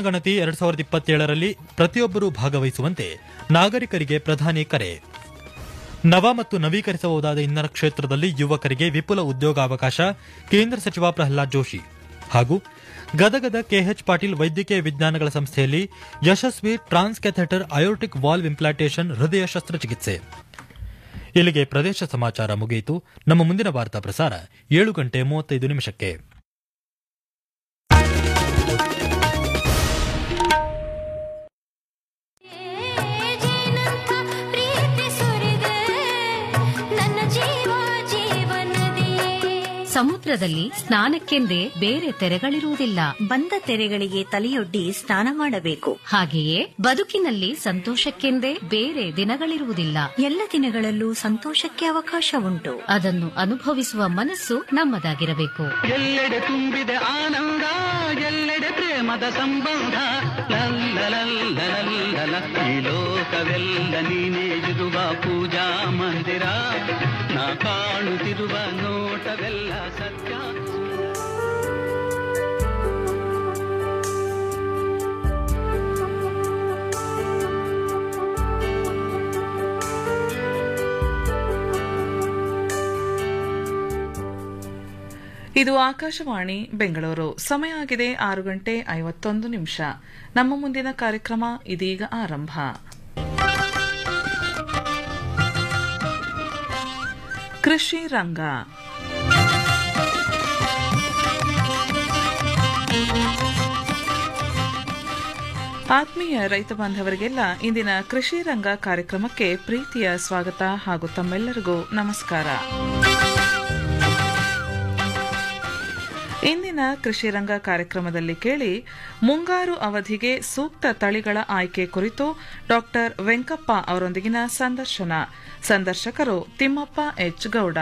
ಜನಗಣತಿ ಎರಡ್ ಸಾವಿರದ ಇಪ್ಪತ್ತೇಳರಲ್ಲಿ ಪ್ರತಿಯೊಬ್ಬರೂ ಭಾಗವಹಿಸುವಂತೆ ನಾಗರಿಕರಿಗೆ ಪ್ರಧಾನಿ ಕರೆ ನವ ಮತ್ತು ನವೀಕರಿಸಬಹುದಾದ ಇಂಧನ ಕ್ಷೇತ್ರದಲ್ಲಿ ಯುವಕರಿಗೆ ವಿಪುಲ ಉದ್ಯೋಗಾವಕಾಶ ಕೇಂದ್ರ ಸಚಿವ ಪ್ರಹ್ಲಾದ್ ಜೋಶಿ ಹಾಗೂ ಗದಗದ ಕೆಎಚ್ ಪಾಟೀಲ್ ವೈದ್ಯಕೀಯ ವಿಜ್ಞಾನಗಳ ಸಂಸ್ಥೆಯಲ್ಲಿ ಯಶಸ್ವಿ ಟ್ರಾನ್ಸ್ಕ್ಯಾಥೆಟರ್ ಅಯೋಟಿಕ್ ವಾಲ್ವ್ ಇಂಪ್ಲಾಂಟೇಷನ್ ಹೃದಯ ಶಸ್ತ್ರಚಿಕಿತ್ಸೆ ಇಲ್ಲಿಗೆ ಪ್ರದೇಶ ಸಮಾಚಾರ ಮುಗಿಯಿತು ನಮ್ಮ ಮುಂದಿನ ವಾರ್ತಾ ಪ್ರಸಾರ ಏಳು ಗಂಟೆ ಮೂವತ್ತೈದು ನಿಮಿಷಕ್ಕೆ ಜೇನಂತ ಪ್ರೀತಿ ಸುರಿದೆ ನನ್ನ ಜೀವ ಜೀವನದಿಯೇ ಸಮುದ್ರದಲ್ಲಿ ಸ್ನಾನಕ್ಕೆಂದೇ ಬೇರೆ ತೆರೆಗಳಿರುವುದಿಲ್ಲ ಬಂದ ತೆರೆಗಳಿಗೆ ತಲೆಯೊಡ್ಡಿ ಸ್ನಾನ ಮಾಡಬೇಕು ಹಾಗೆಯೇ ಬದುಕಿನಲ್ಲಿ ಸಂತೋಷಕ್ಕೆಂದೇ ಬೇರೆ ದಿನಗಳಿರುವುದಿಲ್ಲ ಎಲ್ಲ ದಿನಗಳಲ್ಲೂ ಸಂತೋಷಕ್ಕೆ ಅವಕಾಶ ಉಂಟು ಅದನ್ನು ಅನುಭವಿಸುವ ಮನಸ್ಸು ನಮ್ಮದಾಗಿರಬೇಕು ಎಲ್ಲೆಡೆ ತುಂಬಿದೆ ಆನಂದ ಎಲ್ಲೆಡೆ ಪ್ರೇಮದ ಸಂಬಂಧ ಲಲ್ಲ ಲಲ್ಲ ಲಲ್ಲ ಲ. ಈ ಲೋಕವೆಲ್ಲ ನೀನೇ ಇರುವ ಪೂಜಾ ಮಂದಿರ ನಾ ಕಾಣುತ್ತಿರುವ ನೋಟವೆಲ್ಲ ಸತ್ಯ ಇದು ಆಕಾಶವಾಣಿ ಬೆಂಗಳೂರು ಸಮಯ ಆಗಿದೆ ಆರು ಗಂಟೆ ಐವತ್ತೊಂದು ನಿಮಿಷ ನಮ್ಮ ಮುಂದಿನ ಕಾರ್ಯಕ್ರಮ ಇದೀಗ ಆರಂಭ ಕೃಷಿ ರಂಗ ಆತ್ಮೀಯ ರೈತ ಬಾಂಧವರಿಗೆಲ್ಲ ಇಂದಿನ ಕೃಷಿ ರಂಗ ಕಾರ್ಯಕ್ರಮಕ್ಕೆ ಪ್ರೀತಿಯ ಸ್ವಾಗತ ಹಾಗೂ ತಮ್ಮೆಲ್ಲರಿಗೂ ನಮಸ್ಕಾರ ಇಂದಿನ ಕೃಷಿ ರಂಗ ಕಾರ್ಯಕ್ರಮದಲ್ಲಿ ಕೇಳಿ ಮುಂಗಾರು ಅವಧಿಗೆ ಸೂಕ್ತ ತಳಿಗಳ ಆಯ್ಕೆ ಕುರಿತು ಡಾಕ್ಟರ್ ವೆಂಕಪ್ಪ ಅವರೊಂದಿಗಿನ ಸಂದರ್ಶನ ಸಂದರ್ಶಕರು ತಿಮ್ಮಪ್ಪ ಎಚ್ ಗೌಡ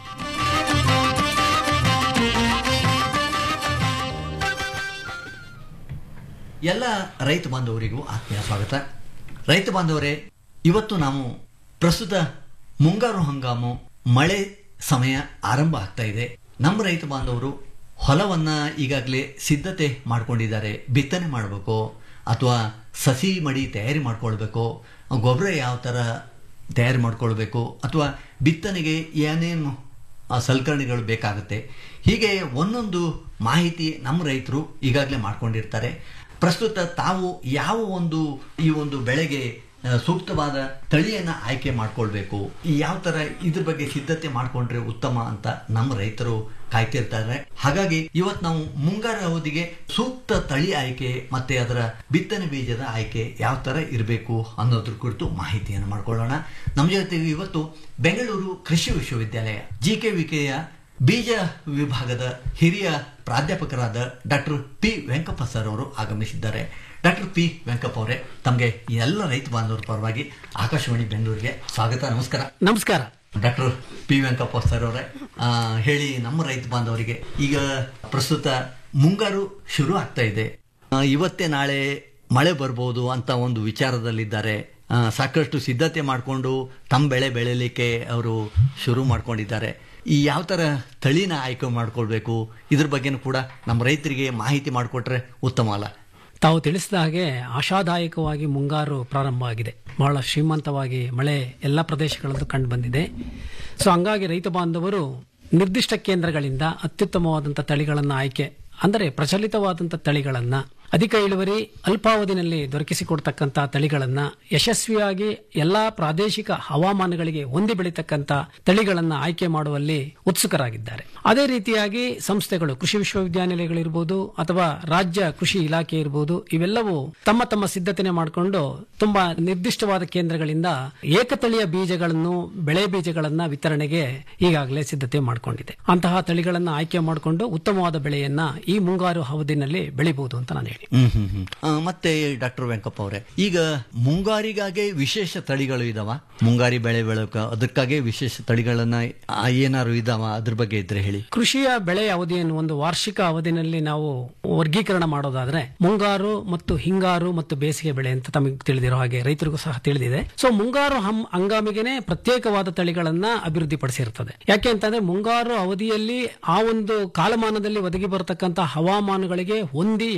ಎಲ್ಲ ರೈತ ಬಾಂಧವರಿಗೂ ಆತ್ಮೀಯ ಸ್ವಾಗತ ರೈತ ಬಾಂಧವರೇ ಇವತ್ತು ನಾವು ಪ್ರಸ್ತುತ ಮುಂಗಾರು ಹಂಗಾಮು ಮಳೆ ಸಮಯ ಆರಂಭ ಆಗ್ತಾ ಇದೆ ನಮ್ಮ ರೈತ ಬಾಂಧವರು ಹೊಲವನ್ನ ಈಗಾಗಲೇ ಸಿದ್ಧತೆ ಮಾಡ್ಕೊಂಡಿದ್ದಾರೆ ಬಿತ್ತನೆ ಮಾಡಬೇಕು ಅಥವಾ ಸಸಿ ಮಡಿ ತಯಾರಿ ಮಾಡ್ಕೊಳ್ಬೇಕು ಗೊಬ್ಬರ ಯಾವ ಥರ ತಯಾರಿ ಮಾಡ್ಕೊಳ್ಬೇಕು ಅಥವಾ ಬಿತ್ತನೆಗೆ ಏನೇನು ಆ ಸಲಕರಣೆಗಳು ಬೇಕಾಗುತ್ತೆ ಹೀಗೆ ಒಂದೊಂದು ಮಾಹಿತಿ ನಮ್ಮ ರೈತರು ಈಗಾಗಲೇ ಮಾಡ್ಕೊಂಡಿರ್ತಾರೆ ಪ್ರಸ್ತುತ ತಾವು ಯಾವ ಒಂದು ಈ ಒಂದು ಬೆಳೆಗೆ ಆ, ಸೂಕ್ತವಾದ ತಳಿಯನ್ನು ಆಯ್ಕೆ ಮಾಡ್ಕೊಳ್ಬೇಕು ಈ ಯಾವ ಥರ ಇದ್ರ ಬಗ್ಗೆ ಸಿದ್ಧತೆ ಮಾಡ್ಕೊಂಡ್ರೆ ಉತ್ತಮ ಅಂತ ನಮ್ಮ ರೈತರು ಕಾಯ್ತಿರ್ತಾರೆ ಹಾಗಾಗಿ ಇವತ್ತು ನಾವು ಮುಂಗಾರು ಅವಧಿಗೆ ಸೂಕ್ತ ತಳಿ ಆಯ್ಕೆ ಮತ್ತೆ ಅದರ ಬಿತ್ತನೆ ಬೀಜದ ಆಯ್ಕೆ ಯಾವ ಥರ ಇರಬೇಕು ಅನ್ನೋದ್ರ ಕುರಿತು ಮಾಹಿತಿಯನ್ನು ಮಾಡ್ಕೊಳ್ಳೋಣ ನಮ್ಮ ಜೊತೆಗೆ ಇವತ್ತು ಬೆಂಗಳೂರು ಕೃಷಿ ವಿಶ್ವವಿದ್ಯಾಲಯ ಜಿ ಕೆ ವಿಕೆಯ ಬೀಜ ವಿಭಾಗದ ಹಿರಿಯ ಪ್ರಾಧ್ಯಾಪಕರಾದ ಡಾಕ್ಟರ್ ಪಿ ವೆಂಕಪ್ಪ ಸರ್ ಅವರು ಆಗಮಿಸಿದ್ದಾರೆ ಡಾಕ್ಟರ್ ಪಿ ವೆಂಕಪ್ಪ ಅವರೇ ತಮಗೆ ಎಲ್ಲ ರೈತ ಬಾಂಧವರ ಪರವಾಗಿ ಆಕಾಶವಾಣಿ ಬೆಂಗಳೂರಿಗೆ ಸ್ವಾಗತ ನಮಸ್ಕಾರ ನಮಸ್ಕಾರ ಡಾಕ್ಟರ್ ಪಿ ವೆಂಕಪ್ಪ ಸರ್ ಅವರೇ ಆ, ಹೇಳಿ ನಮ್ಮ ರೈತ ಬಾಂಧವರಿಗೆ ಈಗ ಪ್ರಸ್ತುತ ಮುಂಗಾರು ಶುರು ಆಗ್ತಾ ಇದೆ ಆ, ಇವತ್ತೇ ನಾಳೆ ಮಳೆ ಬರ್ಬೋದು ಅಂತ ಒಂದು ವಿಚಾರದಲ್ಲಿದ್ದಾರೆ ಆ, ಸಾಕಷ್ಟು ಸಿದ್ಧತೆ ಮಾಡಿಕೊಂಡು ತಮ್ಮ ಬೆಳೆ ಬೆಳೆಯಲಿಕ್ಕೆ ಅವರು ಶುರು ಮಾಡ್ಕೊಂಡಿದ್ದಾರೆ ಈ ಯಾವ ಥರ ತಳಿನ ಆಯ್ಕೆ ಮಾಡ್ಕೊಳ್ಬೇಕು ಇದ್ರ ಬಗ್ಗೆನೂ ಕೂಡ ನಮ್ಮ ರೈತರಿಗೆ ಮಾಹಿತಿ ಮಾಡಿಕೊಟ್ರೆ ಉತ್ತಮ ಅಲ್ಲ ತಾವು ತಿಳಿಸಿದ ಹಾಗೆ ಆಶಾದಾಯಕವಾಗಿ ಮುಂಗಾರು ಪ್ರಾರಂಭ ಆಗಿದೆ ಬಹಳ ಶ್ರೀಮಂತವಾಗಿ ಮಳೆ ಎಲ್ಲ ಪ್ರದೇಶಗಳಲ್ಲೂ ಕಂಡು ಬಂದಿದೆ ಸೊ ಹಂಗಾಗಿ ರೈತ ಬಾಂಧವರು ನಿರ್ದಿಷ್ಟ ಕೇಂದ್ರಗಳಿಂದ ಅತ್ಯುತ್ತಮವಾದಂಥ ತಳಿಗಳನ್ನು ಆಯ್ಕೆ ಅಂದರೆ ಪ್ರಚಲಿತವಾದಂಥ ತಳಿಗಳನ್ನು ಅಧಿಕ ಇಳುವರಿ ಅಲ್ಪಾವಧಿನಲ್ಲಿ ದೊರಕಿಸಿಕೊಡ್ತಕ್ಕಂಥ ತಳಿಗಳನ್ನ ಯಶಸ್ವಿಯಾಗಿ ಎಲ್ಲಾ ಪ್ರಾದೇಶಿಕ ಹವಾಮಾನಗಳಿಗೆ ಹೊಂದಿ ಬೆಳೀತಕ್ಕಂಥ ತಳಿಗಳನ್ನ ಆಯ್ಕೆ ಮಾಡುವಲ್ಲಿ ಉತ್ಸುಕರಾಗಿದ್ದಾರೆ ಅದೇ ರೀತಿಯಾಗಿ ಸಂಸ್ಥೆಗಳು ಕೃಷಿ ವಿಶ್ವವಿದ್ಯಾನಿಲಯಗಳಿರ್ಬೋದು ಅಥವಾ ರಾಜ್ಯ ಕೃಷಿ ಇಲಾಖೆ ಇರ್ಬೋದು ಇವೆಲ್ಲವೂ ತಮ್ಮ ತಮ್ಮ ಸಿದ್ಧತೆ ಮಾಡಿಕೊಂಡು ತುಂಬಾ ನಿರ್ದಿಷ್ಟವಾದ ಕೇಂದ್ರಗಳಿಂದ ಏಕತಳಿಯ ಬೀಜಗಳನ್ನು ಬೆಳೆ ಬೀಜಗಳನ್ನ ವಿತರಣೆಗೆ ಈಗಾಗಲೇ ಸಿದ್ಧತೆ ಮಾಡಿಕೊಂಡಿದೆ ಅಂತಹ ತಳಿಗಳನ್ನ ಆಯ್ಕೆ ಮಾಡಿಕೊಂಡು ಉತ್ತಮವಾದ ಬೆಳೆಯನ್ನ ಈ ಮುಂಗಾರು ಅವಧಿನಲ್ಲಿ ಬೆಳಿಬಹುದು ಅಂತ ನಾನು ಹೇಳಿ ಹ್ಮ್ ಹ್ಮ್ ಹ್ಮ್ ಆ, ಮತ್ತೆ ಡಾಕ್ಟರ್ ವೆಂಕಪ್ಪ ಅವರೇ ಈಗ ಮುಂಗಾರಿಗಾಗೆ ವಿಶೇಷ ತಳಿಗಳು ಇದಾವ ಮುಂಗಾರಿ ಬೆಳೆ ಬೆಳಕ ಅದಕ್ಕಾಗೆ ವಿಶೇಷ ತಳಿಗಳನ್ನ ಆ, ಏನಾದ್ರು ಇದಾವ ಅದ್ರ ಬಗ್ಗೆ ಇದ್ರೆ ಹೇಳಿ ಕೃಷಿಯ ಬೆಳೆ ಅವಧಿಯನ್ನು ಒಂದು ವಾರ್ಷಿಕ ಅವಧಿನಲ್ಲಿ ನಾವು ವರ್ಗೀಕರಣ ಮಾಡೋದಾದ್ರೆ ಮುಂಗಾರು ಮತ್ತು ಹಿಂಗಾರು ಮತ್ತು ಬೇಸಿಗೆ ಬೆಳೆ ಅಂತ ತಮಗೆ ತಿಳಿದಿರೋ ಹಾಗೆ ರೈತರಿಗೂ ಸಹ ತಿಳಿದಿದೆ ಸೊ ಮುಂಗಾರು ಹಂ ಹಂಗಾಮಿಗೆನೆ ಪ್ರತ್ಯೇಕವಾದ ತಳಿಗಳನ್ನ ಅಭಿವೃದ್ಧಿಪಡಿಸಿರ್ತದೆ ಯಾಕೆ ಅಂತಂದ್ರೆ ಮುಂಗಾರು ಅವಧಿಯಲ್ಲಿ ಆ ಒಂದು ಕಾಲಮಾನದಲ್ಲಿ ಒದಗಿ ಬರತಕ್ಕಂತ ಹವಾಮಾನಗಳಿಗೆ ಹೊಂದಿ ಯಶಸ್ವಿಯಾಗಿ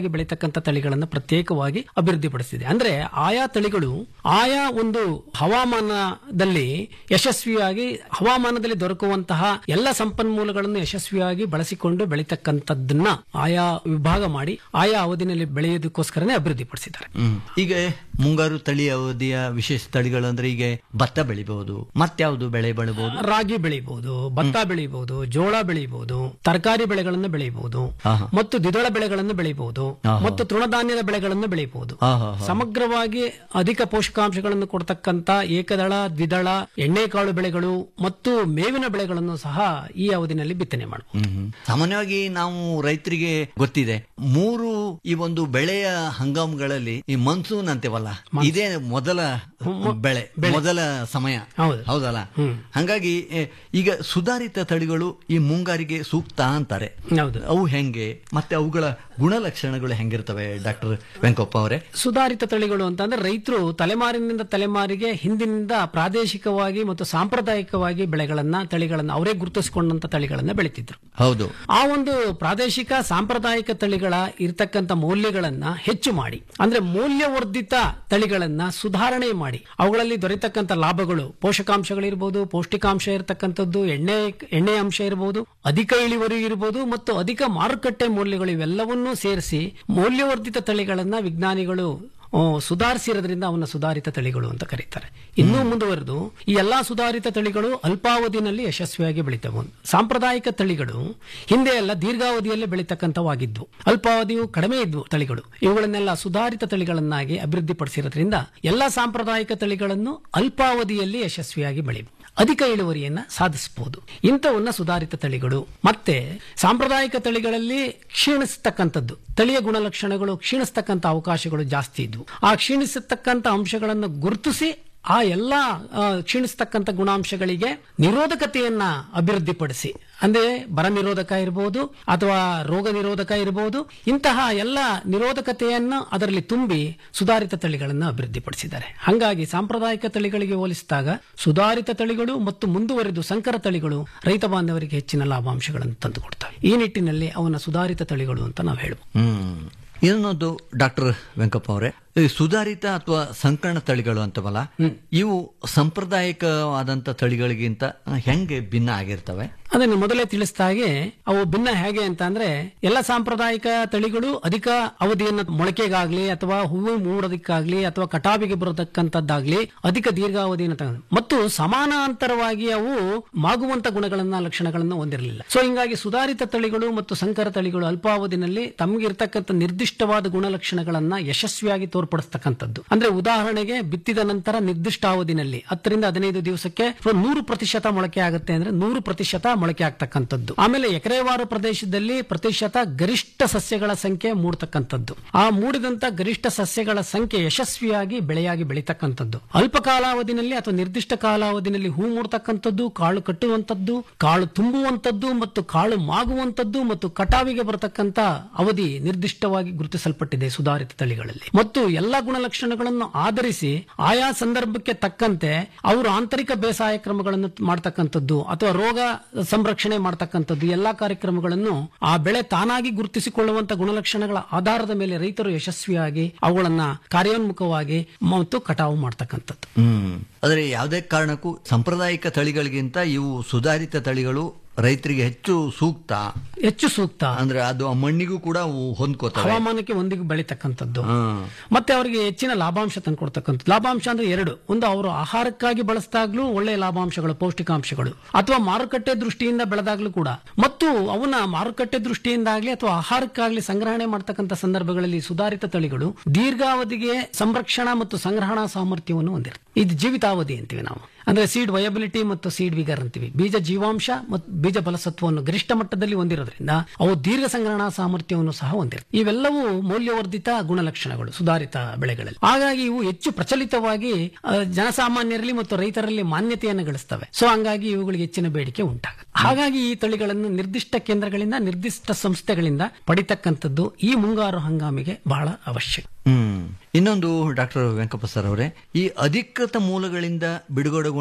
ಯಶಸ್ವಿಯಾಗಿ ಬೆಳೀತಕ್ಕಂಥ ತಳಿಗಳನ್ನು ಪ್ರತ್ಯೇಕವಾಗಿ ಅಭಿವೃದ್ಧಿಪಡಿಸಿದೆ ಅಂದ್ರೆ ಆಯಾ ತಳಿಗಳು ಆಯಾ ಒಂದು ಹವಾಮಾನದಲ್ಲಿ ಯಶಸ್ವಿಯಾಗಿ ಹವಾಮಾನದಲ್ಲಿ ದೊರಕುವಂತಹ ಎಲ್ಲ ಸಂಪನ್ಮೂಲಗಳನ್ನು ಯಶಸ್ವಿಯಾಗಿ ಬಳಸಿಕೊಂಡು ಬೆಳೀತಕ್ಕಂಥದ್ದನ್ನ ಆಯಾ ವಿಭಾಗ ಮಾಡಿ ಆಯಾ ಅವಧಿನಲ್ಲಿ ಬೆಳೆಯೋದಕ್ಕೋಸ್ಕರನೇ ಅಭಿವೃದ್ಧಿಪಡಿಸಿದ್ದಾರೆ ಹ್ಮ್. ಈಗ ಮುಂಗಾರು ತಳಿ ಅವಧಿಯ ವಿಶೇಷ ತಳಿಗಳು ಅಂದ್ರೆ ಈಗ ಭತ್ತ ಬೆಳಿಬಹುದು ಮತ್ಯಾವುದು ಬೆಳೆ ಬೆಳಬಹುದು ರಾಗಿ ಬೆಳಿಬಹುದು ಭತ್ತ ಬೆಳಿಬಹುದು ಜೋಳ ಬೆಳಿಬಹುದು ತರಕಾರಿ ಬೆಳೆಗಳನ್ನು ಬೆಳಿಬಹುದು ಆಹಾ. ಮತ್ತು ದ್ವಿದಳ ಬೆಳೆಗಳನ್ನು ಬೆಳಿಬಹುದು ಆಹಾ. ಮತ್ತು ತೃಣಧಾನ್ಯದ ಬೆಳೆಗಳನ್ನು ಬೆಳಿಬಹುದು ಆಹಾ. ಸಮಗ್ರವಾಗಿ ಅಧಿಕ ಪೋಷಕಾಂಶಗಳನ್ನು ಕೊಡ್ತಕ್ಕಂತ ಏಕದಳ ದ್ವಿದಳ ಎಣ್ಣೆಕಾಳು ಬೆಳೆಗಳು ಮತ್ತು ಮೇವಿನ ಬೆಳೆಗಳನ್ನು ಸಹ ಈ ಅವಧಿನಲ್ಲಿ ಬಿತ್ತನೆ ಮಾಡಬಹುದು ಹ್ಮ್. ಸಾಮಾನ್ಯವಾಗಿ ನಾವು ರೈತರಿಗೆ ಗೊತ್ತಿದೆ ಮೂರು ಈ ಒಂದು ಬೆಳೆಯ ಹಂಗಾಮುಗಳಲ್ಲಿ ಈ ಮನ್ಸೂನ್ ಅಂತೀವಲ್ಲ ಇದೇ ಮೊದಲ ಬೆಳೆ ಮೊದಲ ಸಮಯ ಹೌದು. ಹೌದಲ್ಲ ಹಂಗಾಗಿ ಎ, ಈಗ ಸುಧಾರಿತ ತಳಿಗಳು ಈ ಮುಂಗಾರಿಗೆ ಸೂಕ್ತ ಅಂತಾರೆ ಹೌದು ಅವು ಹೆಂಗೆ ಮತ್ತೆ ಅವುಗಳ ಗುಣಲಕ್ಷಣಗಳು ಹೆಂಗಿರ್ತವೆ ಡಾಕ್ಟರ್ ವೆಂಕಪ್ಪ ಅವರೇ ಸುಧಾರಿತ ತಳಿಗಳು ಅಂತಂದ್ರೆ ರೈತರು ತಲೆಮಾರಿನಿಂದ ತಲೆಮಾರಿಗೆ ಹಿಂದಿನಿಂದ ಪ್ರಾದೇಶಿಕವಾಗಿ ಮತ್ತು ಸಾಂಪ್ರದಾಯಿಕವಾಗಿ ಬೆಳೆಗಳನ್ನ ತಳಿಗಳನ್ನ ಅವರೇ ಗುರುತಿಸಿಕೊಂಡಂತ ತಳಿಗಳನ್ನ ಬೆಳೀತಿದ್ರು ಹೌದು ಆ ಒಂದು ಪ್ರಾದೇಶಿಕ ಸಾಂಪ್ರದಾಯಿಕ ತಳಿಗಳ ಇರ್ತಕ್ಕಂಥ ಮೌಲ್ಯಗಳನ್ನ ಹೆಚ್ಚು ಮಾಡಿ ಅಂದ್ರೆ ಮೌಲ್ಯವರ್ಧಿತ ತಳಿಗಳನ್ನ ಸುಧಾರಣೆ ಮಾಡಿ ಅವುಗಳಲ್ಲಿ ದೊರೆತಕ್ಕಂಥ ಲಾಭಗಳು ಪೋಷಕಾಂಶಗಳಿರ್ಬೋದು ಪೌಷ್ಟಿಕಾಂಶ ಇರತಕ್ಕಂಥದ್ದು ಎಣ್ಣೆ ಎಣ್ಣೆ ಅಂಶ ಇರಬಹುದು ಅಧಿಕ ಇಳುವರಿ ಇರಬಹುದು ಮತ್ತು ಅಧಿಕ ಮಾರುಕಟ್ಟೆ ಮೌಲ್ಯಗಳು ಇವೆಲ್ಲವನ್ನೂ ಸೇರಿಸಿ ಮೌಲ್ಯವರ್ಧಿತ ತಳಿಗಳನ್ನ ವಿಜ್ಞಾನಿಗಳು ಆ, ಸುಧಾರಿಸಿರೋದ್ರಿಂದ ಅವನ್ನ ಸುಧಾರಿತ ತಳಿಗಳು ಅಂತ ಕರೀತಾರೆ ಇನ್ನೂ ಮುಂದುವರೆದು ಈ ಎಲ್ಲಾ ಸುಧಾರಿತ ತಳಿಗಳು ಅಲ್ಪಾವಧಿನಲ್ಲಿ ಯಶಸ್ವಿಯಾಗಿ ಬೆಳೀತವೆ ಸಾಂಪ್ರದಾಯಿಕ ತಳಿಗಳು ಹಿಂದೆ ಎಲ್ಲ ದೀರ್ಘಾವಧಿಯಲ್ಲಿ ಬೆಳೀತಕ್ಕಂಥವಾಗಿದ್ವು ಅಲ್ಪಾವಧಿಯು ಕಡಿಮೆ ಇದ್ವು ತಳಿಗಳು ಇವುಗಳನ್ನೆಲ್ಲ ಸುಧಾರಿತ ತಳಿಗಳನ್ನಾಗಿ ಅಭಿವೃದ್ಧಿಪಡಿಸಿರೋದ್ರಿಂದ ಎಲ್ಲಾ ಸಾಂಪ್ರದಾಯಿಕ ತಳಿಗಳನ್ನು ಅಲ್ಪಾವಧಿಯಲ್ಲಿ ಯಶಸ್ವಿಯಾಗಿ ಬೆಳೆಯಬಹುದು ಅಧಿಕ ಇಳುವರಿಯನ್ನ ಸಾಧಿಸಬಹುದು ಇಂಥವನ್ನ ಸುಧಾರಿತ ತಳಿಗಳು ಮತ್ತೆ ಸಾಂಪ್ರದಾಯಿಕ ತಳಿಗಳಲ್ಲಿ ಕ್ಷೀಣಿಸತಕ್ಕಂಥದ್ದು ತಳಿಯ ಗುಣಲಕ್ಷಣಗಳು ಕ್ಷೀಣಿಸ್ತಕ್ಕಂಥ ಅವಕಾಶಗಳು ಜಾಸ್ತಿ ಇದ್ವು ಆ ಕ್ಷೀಣಿಸತಕ್ಕಂಥ ಅಂಶಗಳನ್ನು ಗುರುತಿಸಿ ಆ ಎಲ್ಲ ಆ, ಕ್ಷೀಣಿಸ್ತಕ್ಕಂಥ ಗುಣಾಂಶಗಳಿಗೆ ನಿರೋಧಕತೆಯನ್ನ ಅಭಿವೃದ್ಧಿಪಡಿಸಿ ಅಂದ್ರೆ ಬರ ನಿರೋಧಕ ಇರಬಹುದು ಅಥವಾ ರೋಗ ನಿರೋಧಕ ಇರಬಹುದು ಇಂತಹ ಎಲ್ಲ ನಿರೋಧಕತೆಯನ್ನು ಅದರಲ್ಲಿ ತುಂಬಿ ಸುಧಾರಿತ ತಳಿಗಳನ್ನು ಅಭಿವೃದ್ಧಿಪಡಿಸಿದ್ದಾರೆ ಹಾಗಾಗಿ ಸಾಂಪ್ರದಾಯಿಕ ತಳಿಗಳಿಗೆ ಹೋಲಿಸಿದಾಗ ಸುಧಾರಿತ ತಳಿಗಳು ಮತ್ತು ಮುಂದುವರೆದು ಸಂಕರ ತಳಿಗಳು ರೈತ ಬಾಂಧವರಿಗೆ ಹೆಚ್ಚಿನ ಲಾಭಾಂಶಗಳನ್ನು ತಂದುಕೊಡ್ತವೆ ಈ ನಿಟ್ಟಿನಲ್ಲಿ ಅವನ ಸುಧಾರಿತ ತಳಿಗಳು ಅಂತ ನಾವು ಹೇಳ್ಬೋದು ಹ್ಮ್ ಇನ್ನೊಂದು ಡಾಕ್ಟರ್ ವೆಂಕಪ್ಪ ಅವರೇ ಈ ಸುಧಾರಿತ ಅಥವಾ ಸಂಕರಣ ತಳಿಗಳು ಅಂತವಲ್ಲ ಇವು ಸಾಂಪ್ರದಾಯಿಕವಾದಂತ ತಳಿಗಳಿಗಿಂತ ಹೆಂಗೆ ಭಿನ್ನ ಆಗಿರ್ತವೆ ಅದನ್ನು ಮೊದಲೇ ತಿಳಿಸಿದ ಹಾಗೆ ಅವು ಭಿನ್ನ ಹೇಗೆ ಅಂತ ಅಂದ್ರೆ ಎಲ್ಲ ಸಾಂಪ್ರದಾಯಿಕ ತಳಿಗಳು ಅಧಿಕ ಅವಧಿಯನ್ನು ಮೊಳಕೆಗಾಗ್ಲಿ ಅಥವಾ ಹೂವು ಮೂಡೋದಕ್ಕಾಗ್ಲಿ ಅಥವಾ ಕಟಾವಿಗೆ ಬರತಕ್ಕಂಥದ್ದಾಗ್ಲಿ ಅಧಿಕ ದೀರ್ಘಾವಧಿಯನ್ನು ತಗೊಂಡು ಮತ್ತು ಸಮಾನಾಂತರವಾಗಿ ಅವು ಮಾಗುವಂತ ಗುಣಗಳನ್ನ ಲಕ್ಷಣಗಳನ್ನ ಹೊಂದಿರಲಿಲ್ಲ ಸೊ ಹಿಂಗಾಗಿ ಸುಧಾರಿತ ತಳಿಗಳು ಮತ್ತು ಸಂಕರ ತಳಿಗಳು ಅಲ್ಪಾವಧಿನಲ್ಲಿ ತಮಗಿರ್ತಕ್ಕಂಥ ನಿರ್ದಿಷ್ಟವಾದ ಗುಣಲಕ್ಷಣಗಳನ್ನ ಯಶಸ್ವಿಯಾಗಿ ತೋರ್ಪಡಿಸ್ತಕ್ಕಂಥದ್ದು ಅಂದ್ರೆ ಉದಾಹರಣೆಗೆ ಬಿತ್ತಿದ ನಂತರ ನಿರ್ದಿಷ್ಟ ಅವಧಿನಲ್ಲಿ ಹತ್ತರಿಂದ ಹದಿನೈದು ದಿವಸಕ್ಕೆ ಸೊ ನೂರು ಪ್ರತಿಶತ ಮೊಳಕೆ ಆಗುತ್ತೆ ಅಂದ್ರೆ ನೂರು ಪ್ರತಿಶತ ಮೊಳಕೆ ಆಗ್ತಕ್ಕಂಥದ್ದು ಆಮೇಲೆ ಎಕರೆವಾರು ಪ್ರದೇಶದಲ್ಲಿ ಪ್ರತಿಶತ ಗರಿಷ್ಠ ಸಸ್ಯಗಳ ಸಂಖ್ಯೆ ಮೂಡ್ತಕ್ಕಂಥದ್ದು ಆ ಮೂಡಿದಂತ ಗರಿಷ್ಠ ಸಸ್ಯಗಳ ಸಂಖ್ಯೆ ಯಶಸ್ವಿಯಾಗಿ ಬೆಳೆಯಾಗಿ ಬೆಳೀತಕ್ಕಂಥದ್ದು ಅಲ್ಪ ಕಾಲಾವಧಿನಲ್ಲಿ ಅಥವಾ ನಿರ್ದಿಷ್ಟ ಕಾಲಾವಧಿನಲ್ಲಿ ಹೂ ಮೂಡ್ತಕ್ಕಂಥದ್ದು ಕಾಳು ಕಟ್ಟುವಂತದ್ದು ಕಾಳು ತುಂಬುವಂತದ್ದು ಮತ್ತು ಕಾಳು ಮಾಗುವಂತದ್ದು ಮತ್ತು ಕಟಾವಿಗೆ ಬರತಕ್ಕಂತ ಅವಧಿ ನಿರ್ದಿಷ್ಟವಾಗಿ ಗುರುತಿಸಲ್ಪಟ್ಟಿದೆ ಸುಧಾರಿತ ತಳಿಗಳಲ್ಲಿ ಮತ್ತು ಎಲ್ಲಾ ಗುಣಲಕ್ಷಣಗಳನ್ನು ಆಧರಿಸಿ ಆಯಾ ಸಂದರ್ಭಕ್ಕೆ ತಕ್ಕಂತೆ ಅವರು ಆಂತರಿಕ ಬೇಸಾಯ ಕ್ರಮಗಳನ್ನು ಮಾಡ್ತಕ್ಕಂಥದ್ದು ಅಥವಾ ರೋಗ ಸಂರಕ್ಷಣೆ ಮಾಡ್ತಕ್ಕಂಥದ್ದು ಎಲ್ಲಾ ಕಾರ್ಯಕ್ರಮಗಳನ್ನು ಆ ಬೆಳೆ ತಾನಾಗಿ ಗುರುತಿಸಿಕೊಳ್ಳುವಂತ ಗುಣಲಕ್ಷಣಗಳ ಆಧಾರದ ಮೇಲೆ ರೈತರು ಯಶಸ್ವಿಯಾಗಿ ಅವುಗಳನ್ನ ಕಾರ್ಯೋನ್ಮುಖವಾಗಿ ಮತ್ತು ಕಟಾವು ಮಾಡ್ತಕ್ಕಂಥದ್ದು ಹ್ಮ್ ಆದ್ರೆ ಯಾವುದೇ ಕಾರಣಕ್ಕೂ ಸಾಂಪ್ರದಾಯಿಕ ತಳಿಗಳಿಗಿಂತ ಇವು ಸುಧಾರಿತ ತಳಿಗಳು ರೈತರಿಗೆ ಹೆಚ್ಚು ಸೂಕ್ತ ಹೆಚ್ಚು ಸೂಕ್ತ ಅಂದ್ರೆ ಅದು ಆ ಮಣ್ಣಿಗೂ ಕೂಡ ಅವು ಹೊಂದ್ಕೋತವೆ ಹವಾಮಾನಕ್ಕೆ ಒಂದಿಗೆ ಬೆಳೀತಕ್ಕಂಥದ್ದು ಹ್ಮ್. ಮತ್ತೆ ಅವರಿಗೆ ಹೆಚ್ಚಿನ ಲಾಭಾಂಶ ತಂದ್ಕೊಡ್ತಕ್ಕಂಥದ್ದು ಲಾಭಾಂಶ ಅಂದ್ರೆ ಎರಡು ಒಂದು ಅವರು ಆಹಾರಕ್ಕಾಗಿ ಬಳಸಿದಾಗ್ಲೂ ಒಳ್ಳೆಯ ಲಾಭಾಂಶಗಳು ಪೌಷ್ಟಿಕಾಂಶಗಳು ಅಥವಾ ಮಾರುಕಟ್ಟೆ ದೃಷ್ಟಿಯಿಂದ ಬೆಳೆದಾಗ್ಲೂ ಕೂಡ ಮತ್ತು ಅವನ್ನ ಮಾರುಕಟ್ಟೆ ದೃಷ್ಟಿಯಿಂದಾಗ್ಲಿ ಅಥವಾ ಆಹಾರಕ್ಕಾಗ್ಲಿ ಸಂಗ್ರಹಣೆ ಮಾಡ್ತಕ್ಕಂಥ ಸಂದರ್ಭಗಳಲ್ಲಿ ಸುಧಾರಿತ ತಳಿಗಳು ದೀರ್ಘಾವಧಿಗೆ ಸಂರಕ್ಷಣಾ ಮತ್ತು ಸಂಗ್ರಹಣಾ ಸಾಮರ್ಥ್ಯವನ್ನು ಹೊಂದಿರುತ್ತೆ ಇದು ಜೀವಿತಾವಧಿ ಅಂತೀವಿ ನಾವು ಅಂದ್ರೆ ಸೀಡ್ ವಯಬಿಲಿಟಿ ಮತ್ತು ಸೀಡ್ ವಿಗರ್ ಅಂತೀವಿ ಬೀಜ ಜೀವಾಂಶ ಮತ್ತು ಬೀಜ ಫಲಸತ್ವವನ್ನು ಗರಿಷ್ಠ ಮಟ್ಟದಲ್ಲಿ ಹೊಂದಿರೋದ್ರಿಂದ ಅವು ದೀರ್ಘ ಸಂಗ್ರಹಣಾ ಸಾಮರ್ಥ್ಯವನ್ನು ಸಹ ಹೊಂದಿರುತ್ತೆ ಇವೆಲ್ಲವೂ ಮೌಲ್ಯವರ್ಧಿತ ಗುಣಲಕ್ಷಣಗಳು ಸುಧಾರಿತ ಬೆಳೆಗಳಲ್ಲಿ ಹಾಗಾಗಿ ಇವು ಹೆಚ್ಚು ಪ್ರಚಲಿತವಾಗಿ ಆ, ಜನಸಾಮಾನ್ಯರಲ್ಲಿ ಮತ್ತು ರೈತರಲ್ಲಿ ಮಾನ್ಯತೆಯನ್ನು ಗಳಿಸ್ತವೆ ಸೊ ಹಂಗಾಗಿ ಇವುಗಳಿಗೆ ಹೆಚ್ಚಿನ ಬೇಡಿಕೆ ಉಂಟಾಗುತ್ತೆ ಹಾಗಾಗಿ ಈ ತಳಿಗಳನ್ನು ನಿರ್ದಿಷ್ಟ ಕೇಂದ್ರಗಳಿಂದ ನಿರ್ದಿಷ್ಟ ಸಂಸ್ಥೆಗಳಿಂದ ಪಡಿತಕ್ಕಂಥದ್ದು ಈ ಮುಂಗಾರು ಹಂಗಾಮಿಗೆ ಬಹಳ ಅವಶ್ಯಕ ಹ್ಮ್ ಇನ್ನೊಂದು ಡಾಕ್ಟರ್ ವೆಂಕಪ್ಪ ಸರ್ ಅವರೇ ಈ ಅಧಿಕೃತ ಮೂಲಗಳಿಂದ ಬಿಡುಗಡೆಗೊಂಡ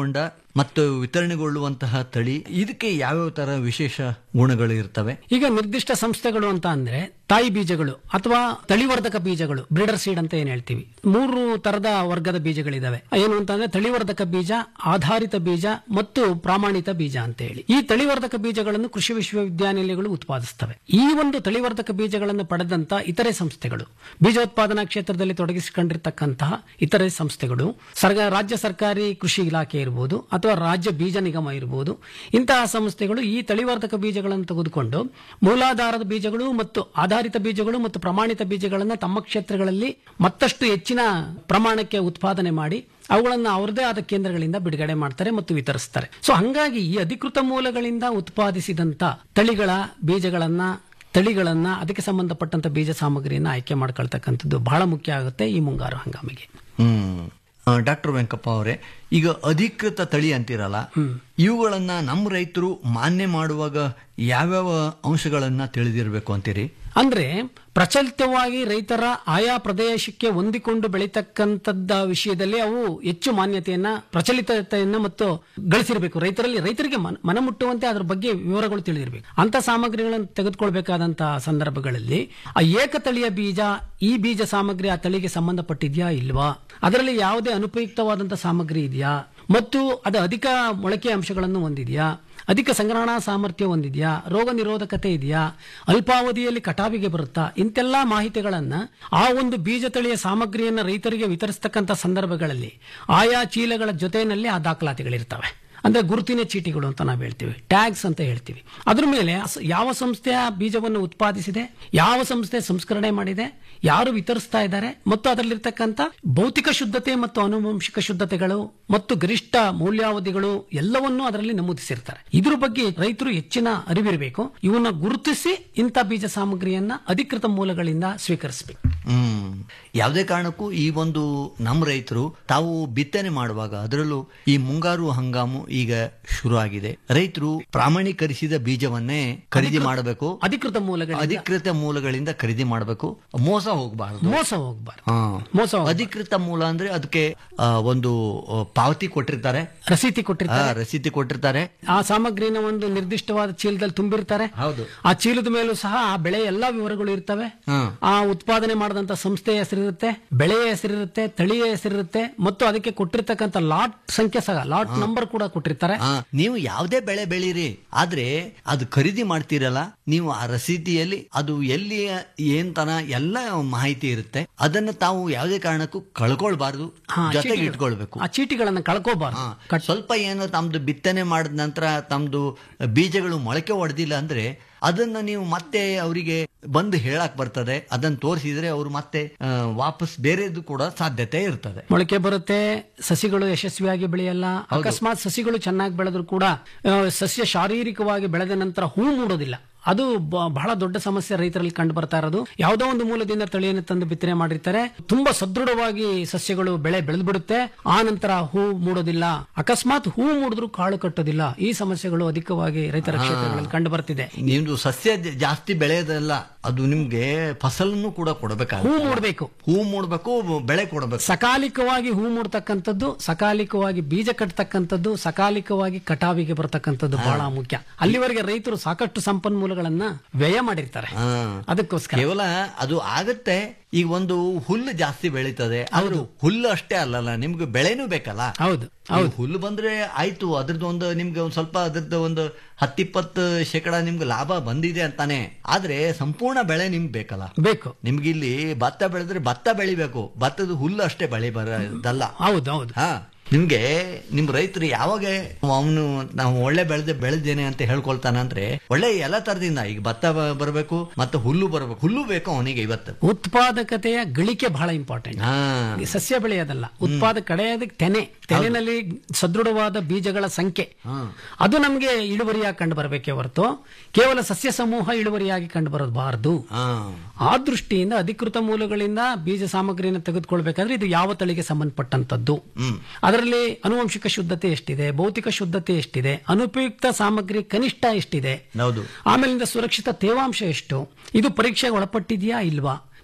ಮತ್ತು ವಿತರಣೆಗೊಳ್ಳುವಂತಹ ತಳಿ ಇದಕ್ಕೆ ಯಾವ್ಯಾವ ತರ ವಿಶೇಷ ಗುಣಗಳು ಇರ್ತವೆ ಈಗ ನಿರ್ದಿಷ್ಟ ಸಂಸ್ಥೆಗಳು ಅಂತ ಅಂದ್ರೆ ತಾಯಿ ಬೀಜಗಳು ಅಥವಾ ತಳಿವರ್ಧಕ ಬೀಜಗಳು ಬ್ರೀಡರ್ ಸೀಡ್ ಅಂತ ಏನ್ ಹೇಳ್ತೀವಿ ಮೂರು ತರದ ವರ್ಗದ ಬೀಜಗಳಿದಾವೆ ಏನು ಅಂತಂದ್ರೆ ತಳಿವರ್ಧಕ ಬೀಜ ಆಧಾರಿತ ಬೀಜ ಮತ್ತು ಪ್ರಾಮಾಣಿತ ಬೀಜ ಅಂತ ಹೇಳಿ ಈ ತಳಿವರ್ಧಕ ಬೀಜಗಳನ್ನು ಕೃಷಿ ವಿಶ್ವವಿದ್ಯಾನಿಲಯಗಳು ಉತ್ಪಾದಿಸ್ತವೆ ಈ ಒಂದು ತಳಿವರ್ಧಕ ಬೀಜಗಳನ್ನು ಪಡೆದಂತ ಇತರೆ ಸಂಸ್ಥೆಗಳು ಬೀಜೋತ್ಪಾದನಾ ಕ್ಷೇತ್ರದಲ್ಲಿ ತೊಡಗಿಸಿಕೊಂಡಿರ್ತಕ್ಕಂತಹ ಇತರೆ ಸಂಸ್ಥೆಗಳು ಸರ್ಗ ರಾಜ್ಯ ಸರ್ಕಾರಿ ಕೃಷಿ ಇಲಾಖೆ ಇರಬಹುದು ಅಥವಾ ರಾಜ್ಯ ಬೀಜ ನಿಗಮ ಇರಬಹುದು ಇಂತಹ ಸಂಸ್ಥೆಗಳು ಈ ತಳಿವರ್ಧಕ ಬೀಜಗಳನ್ನು ತೆಗೆದುಕೊಂಡು ಮೂಲಾಧಾರದ ಬೀಜಗಳು ಮತ್ತು ಆಧಾರಿತ ಬೀಜಗಳು ಮತ್ತು ಪ್ರಮಾಣಿತ ಬೀಜಗಳನ್ನು ತಮ್ಮ ಕ್ಷೇತ್ರಗಳಲ್ಲಿ ಮತ್ತಷ್ಟು ಹೆಚ್ಚಿನ ಪ್ರಮಾಣಕ್ಕೆ ಉತ್ಪಾದನೆ ಮಾಡಿ ಅವುಗಳನ್ನು ಅವರದೇ ಆದ ಕೇಂದ್ರಗಳಿಂದ ಬಿಡುಗಡೆ ಮಾಡ್ತಾರೆ ಮತ್ತು ವಿತರಿಸ್ತಾರೆ ಸೊ ಹಂಗಾಗಿ ಈ ಅಧಿಕೃತ ಮೂಲಗಳಿಂದ ಉತ್ಪಾದಿಸಿದಂತ ತಳಿಗಳ ಬೀಜಗಳನ್ನ ತಳಿಗಳನ್ನ ಅದಕ್ಕೆ ಸಂಬಂಧಪಟ್ಟಂತ ಬೀಜ ಸಾಮಗ್ರಿಯನ್ನ ಆಯ್ಕೆ ಮಾಡ್ಕೊಳ್ತಕ್ಕಂಥದ್ದು ಬಹಳ ಮುಖ್ಯ ಆಗುತ್ತೆ ಈ ಮುಂಗಾರು ಹಂಗಾಮಿಗೆ ಹ್ಮ್ ಡಾಕ್ಟರ್ ವೆಂಕಪ್ಪ ಅವರೇ ಈಗ ಅಧಿಕೃತ ತಳಿ ಅಂತಿರಲ್ಲ ಇವುಗಳನ್ನ ನಮ್ಮ ರೈತರು ಮಾನ್ಯ ಮಾಡುವಾಗ ಯಾವ್ಯಾವ ಅಂಶಗಳನ್ನ ತಿಳಿದಿರಬೇಕು ಅಂತೀರಿ ಅಂದ್ರೆ ಪ್ರಚಲಿತವಾಗಿ ರೈತರ ಆಯಾ ಪ್ರದೇಶಕ್ಕೆ ಹೊಂದಿಕೊಂಡು ಬೆಳೀತಕ್ಕಂಥದ್ದ ವಿಷಯದಲ್ಲಿ ಅವು ಹೆಚ್ಚು ಮಾನ್ಯತೆಯನ್ನ ಪ್ರಚಲಿತತೆಯನ್ನ ಮತ್ತು ಗಳಿಸಿರಬೇಕು ರೈತರಲ್ಲಿ ರೈತರಿಗೆ ಮನ- ಮನಮುಟ್ಟುವಂತೆ ಅದರ ಬಗ್ಗೆ ವಿವರಗಳು ತಿಳಿದಿರಬೇಕು ಅಂತ ಸಾಮಗ್ರಿಗಳನ್ನು ತೆಗೆದುಕೊಳ್ಬೇಕಾದಂತಹ ಸಂದರ್ಭಗಳಲ್ಲಿ ಆ ಏಕತಳಿಯ ಬೀಜ ಈ ಬೀಜ ಸಾಮಗ್ರಿ ಆ ತಳಿಗೆ ಸಂಬಂಧಪಟ್ಟಿದ್ಯಾ ಇಲ್ವಾ ಅದರಲ್ಲಿ ಯಾವುದೇ ಅನುಪಯುಕ್ತವಾದಂತಹ ಸಾಮಗ್ರಿ ಇದೆಯಾ ಮತ್ತು ಅದು ಅಧಿಕ ಮೊಳಕೆ ಅಂಶಗಳನ್ನು ಹೊಂದಿದೆಯಾ ಅಧಿಕ ಸಂಗ್ರಹಣಾ ಸಾಮರ್ಥ್ಯ ಹೊಂದಿದೆಯಾ ರೋಗ ನಿರೋಧಕತೆ ಇದೆಯಾ ಅಲ್ಪಾವಧಿಯಲ್ಲಿ ಕಟಾವಿಗೆ ಬರುತ್ತಾ ಇಂತೆಲ್ಲಾ ಮಾಹಿತಿಗಳನ್ನ ಆ ಒಂದು ಬೀಜ ತಳಿಯ ಸಾಮಗ್ರಿಯನ್ನ ರೈತರಿಗೆ ವಿತರಿಸತಕ್ಕಂಥ ಸಂದರ್ಭಗಳಲ್ಲಿ ಆಯಾ ಚೀಲಗಳ ಜೊತೆಯಲ್ಲಿ ಆ ದಾಖಲಾತಿಗಳಿರ್ತವೆ ಅಂದ್ರೆ ಗುರುತಿನ ಚೀಟಿಗಳು ಅಂತ ನಾವು ಹೇಳ್ತೀವಿ ಟ್ಯಾಗ್ಸ್ ಅಂತ ಹೇಳ್ತೀವಿ ಅದ್ರ ಮೇಲೆ ಅಸ್- ಯಾವ ಸಂಸ್ಥೆಯ ಬೀಜವನ್ನು ಉತ್ಪಾದಿಸಿದೆ ಯಾವ ಸಂಸ್ಥೆ ಸಂಸ್ಕರಣೆ ಮಾಡಿದೆ ಯಾರು ವಿತರಿಸ್ತಾ ಇದ್ದಾರೆ ಮತ್ತು ಅದರಲ್ಲಿರ್ತಕ್ಕಂಥ ಭೌತಿಕ ಶುದ್ಧತೆ ಮತ್ತು ಆನುವಂಶಿಕ ಶುದ್ಧತೆಗಳು ಮತ್ತು ಗರಿಷ್ಠ ಮೌಲ್ಯಾವಧಿಗಳು ಎಲ್ಲವನ್ನೂ ಅದರಲ್ಲಿ ನಮೂದಿಸಿರ್ತಾರೆ ಇದ್ರ ಬಗ್ಗೆ ರೈತರು ಹೆಚ್ಚಿನ ಅರಿವಿರಬೇಕು ಇವನ್ನ ಗುರುತಿಸಿ ಇಂಥ ಬೀಜ ಸಾಮಗ್ರಿಯನ್ನ ಅಧಿಕೃತ ಮೂಲಗಳಿಂದ ಸ್ವೀಕರಿಸಬೇಕು ಹ್ಮ್ ಯಾವುದೇ ಕಾರಣಕ್ಕೂ ಈ ಒಂದು ನಮ್ಮ ರೈತರು ತಾವು ಬಿತ್ತನೆ ಮಾಡುವಾಗ ಅದರಲ್ಲೂ ಈ ಮುಂಗಾರು ಹಂಗಾಮು ಈಗ ಶುರು ಆಗಿದೆ ರೈತರು ಪ್ರಾಮಾಣೀಕರಿಸಿದ ಬೀಜವನ್ನೇ ಖರೀದಿ ಮಾಡಬೇಕು ಅಧಿಕೃತ ಮೂಲಗಳ ಅಧಿಕೃತ ಮೂಲಗಳಿಂದ ಖರೀದಿ ಮಾಡಬೇಕು ಮೋಸ ಹೋಗಬಾರದು ಮೋಸ ಹೋಗಬಾರ್ದು ಹಾ. ಮೋಸ ಹೋಗ್ಬಾರ್ದು. ಅಧಿಕೃತ ಮೂಲ ಅಂದ್ರೆ ಅದಕ್ಕೆ ಆ, ಒಂದು ಆ, ಪಾವತಿ ಕೊಟ್ಟಿರ್ತಾರೆ ರಸೀತಿ ಆ, ಕೊಟ್ಟಿರ್ತಾರೆ ರಸೀದಿ ಕೊಟ್ಟಿರ್ತಾರೆ ಆ ಸಾಮಗ್ರಿನ ಒಂದು ನಿರ್ದಿಷ್ಟವಾದ ಚೀಲದಲ್ಲಿ ತುಂಬಿರ್ತಾರೆ ಹೌದು ಆ ಚೀಲದ ಮೇಲೂ ಸಹ ಆ ಬೆಳೆ ಎಲ್ಲಾ ವಿವರಗಳು ಇರ್ತವೆ ಹ್ಮ್. ಆ ಉತ್ಪಾದನೆ ಮಾಡಿದಂತ ಸಂಸ್ಥೆಯ ಹೆಸರಿರುತ್ತೆ ಬೆಳೆಯ ಹೆಸರಿರುತ್ತೆ ತಳಿಯ ಹೆಸರಿರುತ್ತೆ ಮತ್ತು ಅದಕ್ಕೆ ಕೊಟ್ಟಿರ್ತಕ್ಕಂಥ ಲಾಟ್ ಸಂಖ್ಯೆ ಸಹ ಲಾಟ್ ನಂಬರ್ ಕೂಡ ಕೊಟ್ಟಿರ್ತಾರೆ ಆ, ನೀವು ಯಾವುದೇ ಬೆಳೆ ಬೆಳೀರಿ ಆದ್ರೆ ಅದು ಖರೀದಿ ಮಾಡ್ತೀರಲ್ಲ ನೀವು ಆ ರಸೀದಿಯಲ್ಲಿ ಅದು ಎಲ್ಲಿ ಏನ್ ತನ ಎಲ್ಲ ಮಾಹಿತಿ ಇರುತ್ತೆ ಅದನ್ನ ತಾವು ಯಾವುದೇ ಕಾರಣಕ್ಕೂ ಕಳ್ಕೊಳ್ಬಾರ್ದು ಹಾ, ಜೊತೆಗೆ ಚೀಟಿಗಳು. ಇಟ್ಕೊಳ್ಬೇಕು ಆ ಚೀಟಿಗಳನ್ನ ಕಳ್ಕೋಬಾರ್ದು ಹಾ, ಕಟ್- ಸ್ವಲ್ಪ ಏನೋ ತಮ್ದು ಬಿತ್ತನೆ ಮಾಡಿದ ನಂತರ ತಮ್ದು ಬೀಜಗಳು ಮೊಳಕೆ ಹೊಡೆದಿಲ್ಲ ಅಂದ್ರೆ ಅದನ್ನ ನೀವು ಮತ್ತೆ ಅವರಿಗೆ ಬಂದು ಹೇಳಕ್ ಬರ್ತದೆ ಅದನ್ನ ತೋರಿಸಿದ್ರೆ ಅವರು ಮತ್ತೆ ಆ, ವಾಪಸ್ ಬೇರೆದು ಕೂಡ ಸಾಧ್ಯತೆ ಇರ್ತದೆ ಮೊಳಕೆ ಬರುತ್ತೆ ಸಸಿಗಳು ಯಶಸ್ವಿಯಾಗಿ ಬೆಳೆಯಲ್ಲ ಅಕಸ್ಮಾತ್ ಸಸಿಗಳು ಚೆನ್ನಾಗಿ ಬೆಳೆದ್ರು ಕೂಡ ಆ, ಸಸ್ಯ ಶಾರೀರಿಕವಾಗಿ ಬೆಳೆದ ನಂತರ ಹೂ ಮೂಡೋದಿಲ್ಲ ಅದು ಬ- ಬಹಳ ದೊಡ್ಡ ಸಮಸ್ಯೆ ರೈತರಲ್ಲಿ ಕಂಡು ಬರ್ತಾ ಇರೋದು ಯಾವುದೋ ಒಂದು ಮೂಲದಿಂದ ತಳಿಯನ್ನು ತಂದು ಬಿತ್ತನೆ ಮಾಡಿರ್ತಾರೆ ತುಂಬಾ ಸದೃಢವಾಗಿ ಸಸ್ಯಗಳು ಬೆಳೆ ಬೆಳೆದು ಬಿಡುತ್ತೆ ಆ ನಂತರ ಹೂ ಮೂಡೋದಿಲ್ಲ ಅಕಸ್ಮಾತ್ ಹೂ ಮೂಡಿದ್ರು ಕಾಳು ಕಟ್ಟೋದಿಲ್ಲ ಈ ಸಮಸ್ಯೆಗಳು ಅಧಿಕವಾಗಿ ರೈತರ ಕ್ಷೇತ್ರಗಳಲ್ಲಿ ಕಂಡು ಬರ್ತಿದೆ ನಿಮ್ದು ಸಸ್ಯ ಜ- ಜಾಸ್ತಿ ಬೆಳೆಯೋದಲ್ಲ ಅದು ನಿಮ್ಗೆ ಫಸಲನ್ನು ಕೂಡ ಹೂ ಕೊಡಬೇಕಾಗುತ್ತೆ ಮೂಡಬೇಕು ಹೂ ಮೂಡ್ಬೇಕು ಬೆಳೆ ಕೊಡಬೇಕು ಸಕಾಲಿಕವಾಗಿ ಹೂ ಮೂಡ್ತಕ್ಕಂಥದ್ದು ಸಕಾಲಿಕವಾಗಿ ಬೀಜ ಕಟ್ತಕ್ಕಂಥದ್ದು ಸಕಾಲಿಕವಾಗಿ ಕಟಾವಿಗೆ ಬರ್ತಕ್ಕಂಥದ್ದು ಬಹಳ ಮುಖ್ಯ ಅಲ್ಲಿವರೆಗೆ ರೈತರು ಸಾಕಷ್ಟು ಸಂಪನ್ಮೂಲಗಳನ್ನ ವ್ಯಯ ಮಾಡಿರ್ತಾರೆ ಹಾ. ಅದಕ್ಕೋಸ್ಕರ ಕೇವಲ ಅದು ಆಗತ್ತೆ ಈಗ ಒಂದು ಹುಲ್ಲು ಜಾಸ್ತಿ ಬೆಳೀತದೆ ಆದ್ರೂ ಹುಲ್ಲು ಅಷ್ಟೇ ಅಲ್ಲಲ್ಲ ನಿಮ್ಗೆ ಬೆಳೆನೂ ಬೇಕಲ್ಲ ಹೌದು ಈಗ ಹುಲ್ಲು ಬಂದ್ರೆ ಆಯ್ತು ಅದ್ರದ್ದು ಒಂದು ನಿಮ್ಗೆ ಒಂದ್ ಸ್ವಲ್ಪ ಅದ್ರದ್ದು ಒಂದು ಹತ್ತಿಪ್ಪತ್ತು ಶೇಕಡ ನಿಮ್ಗೆ ಲಾಭ ಬಂದಿದೆ ಅಂತಾನೆ ಆದ್ರೆ ಸಂಪೂರ್ಣ ಬೆಳೆ ನಿಮ್ಗೆ ಬೇಕಲ್ಲ ಬೇಕು ನಿಮ್ಗೆ ಇಲ್ಲಿ ಭತ್ತ ಬೆಳೆದ್ರೆ ಭತ್ತ ಬೆಳಿಬೇಕು ಭತ್ತದ ಹುಲ್ಲು ಅಷ್ಟೇ ಬೆಳೆ ಬರೋದಲ್ಲ ಹೌದು ಹೌದು ಹಾ ನಿಮ್ಗೆ ನಿಮ್ ರೈತರು ಯಾವಾಗ ಅವನು ನಾವು ಒಳ್ಳೆ ಬೆಳೆದೆ ಬೆಳೆದೇನೆ ಅಂತ ಹೇಳ್ಕೊಳ್ತಾನ ಅಂದ್ರೆ ಒಳ್ಳೆ ಎಲ್ಲ ತರದಿಂದ ಈಗ ಭತ್ತ ಬ- ಬರಬೇಕು ಮತ್ತೆ ಹುಲ್ಲು ಬರಬೇಕು ಹುಲ್ಲು ಬೇಕು ಅವನಿಗೆ ಇವತ್ತು ಉತ್ಪಾದಕತೆಯ ಗಳಿಕೆ ಬಹಳ ಇಂಪಾರ್ಟೆಂಟ್ ಹಾ ಸಸ್ಯ ಬೆಳೆಯೋದಲ್ಲ ಉತ್ಪಾದಕ ಕಡೆಯದಕ್ಕೆ ತೆನೆ ತೆನೆನಲ್ಲಿ ಸದೃಢವಾದ ಬೀಜಗಳ ಸಂಖ್ಯೆ ಅದು ನಮಗೆ ಇಳುವರಿಯಾಗಿ ಕಂಡು ಬರಬೇಕೇ ಹೊರತು ಕೇವಲ ಸಸ್ಯ ಸಮೂಹ ಇಳುವರಿಯಾಗಿ ಕಂಡು ಬರಬಾರದು ಹಾ ಆ ದೃಷ್ಟಿಯಿಂದ ಅಧಿಕೃತ ಮೂಲಗಳಿಂದ ಬೀಜ ಸಾಮಗ್ರಿಯನ್ನು ತೆಗೆದುಕೊಳ್ಬೇಕಾದ್ರೆ ಇದು ಯಾವ ತಳಿಗೆ ಸಂಬಂಧಪಟ್ಟಂತದ್ದು ಅದರಲ್ಲಿ ಅನುವಂಶಿಕ ಶುದ್ಧತೆ ಎಷ್ಟಿದೆ ಭೌತಿಕ ಶುದ್ಧತೆ ಎಷ್ಟಿದೆ ಅನುಪಯುಕ್ತ ಸಾಮಗ್ರಿ ಕನಿಷ್ಠ ಎಷ್ಟಿದೆ ಹೌದು ಆಮೇಲಿಂದ ಸುರಕ್ಷಿತ ತೇವಾಂಶ ಎಷ್ಟು ಇದು ಪರೀಕ್ಷೆಗೆ ಒಳಪಟ್ಟಿದೆಯಾ ಇಲ್ವಾ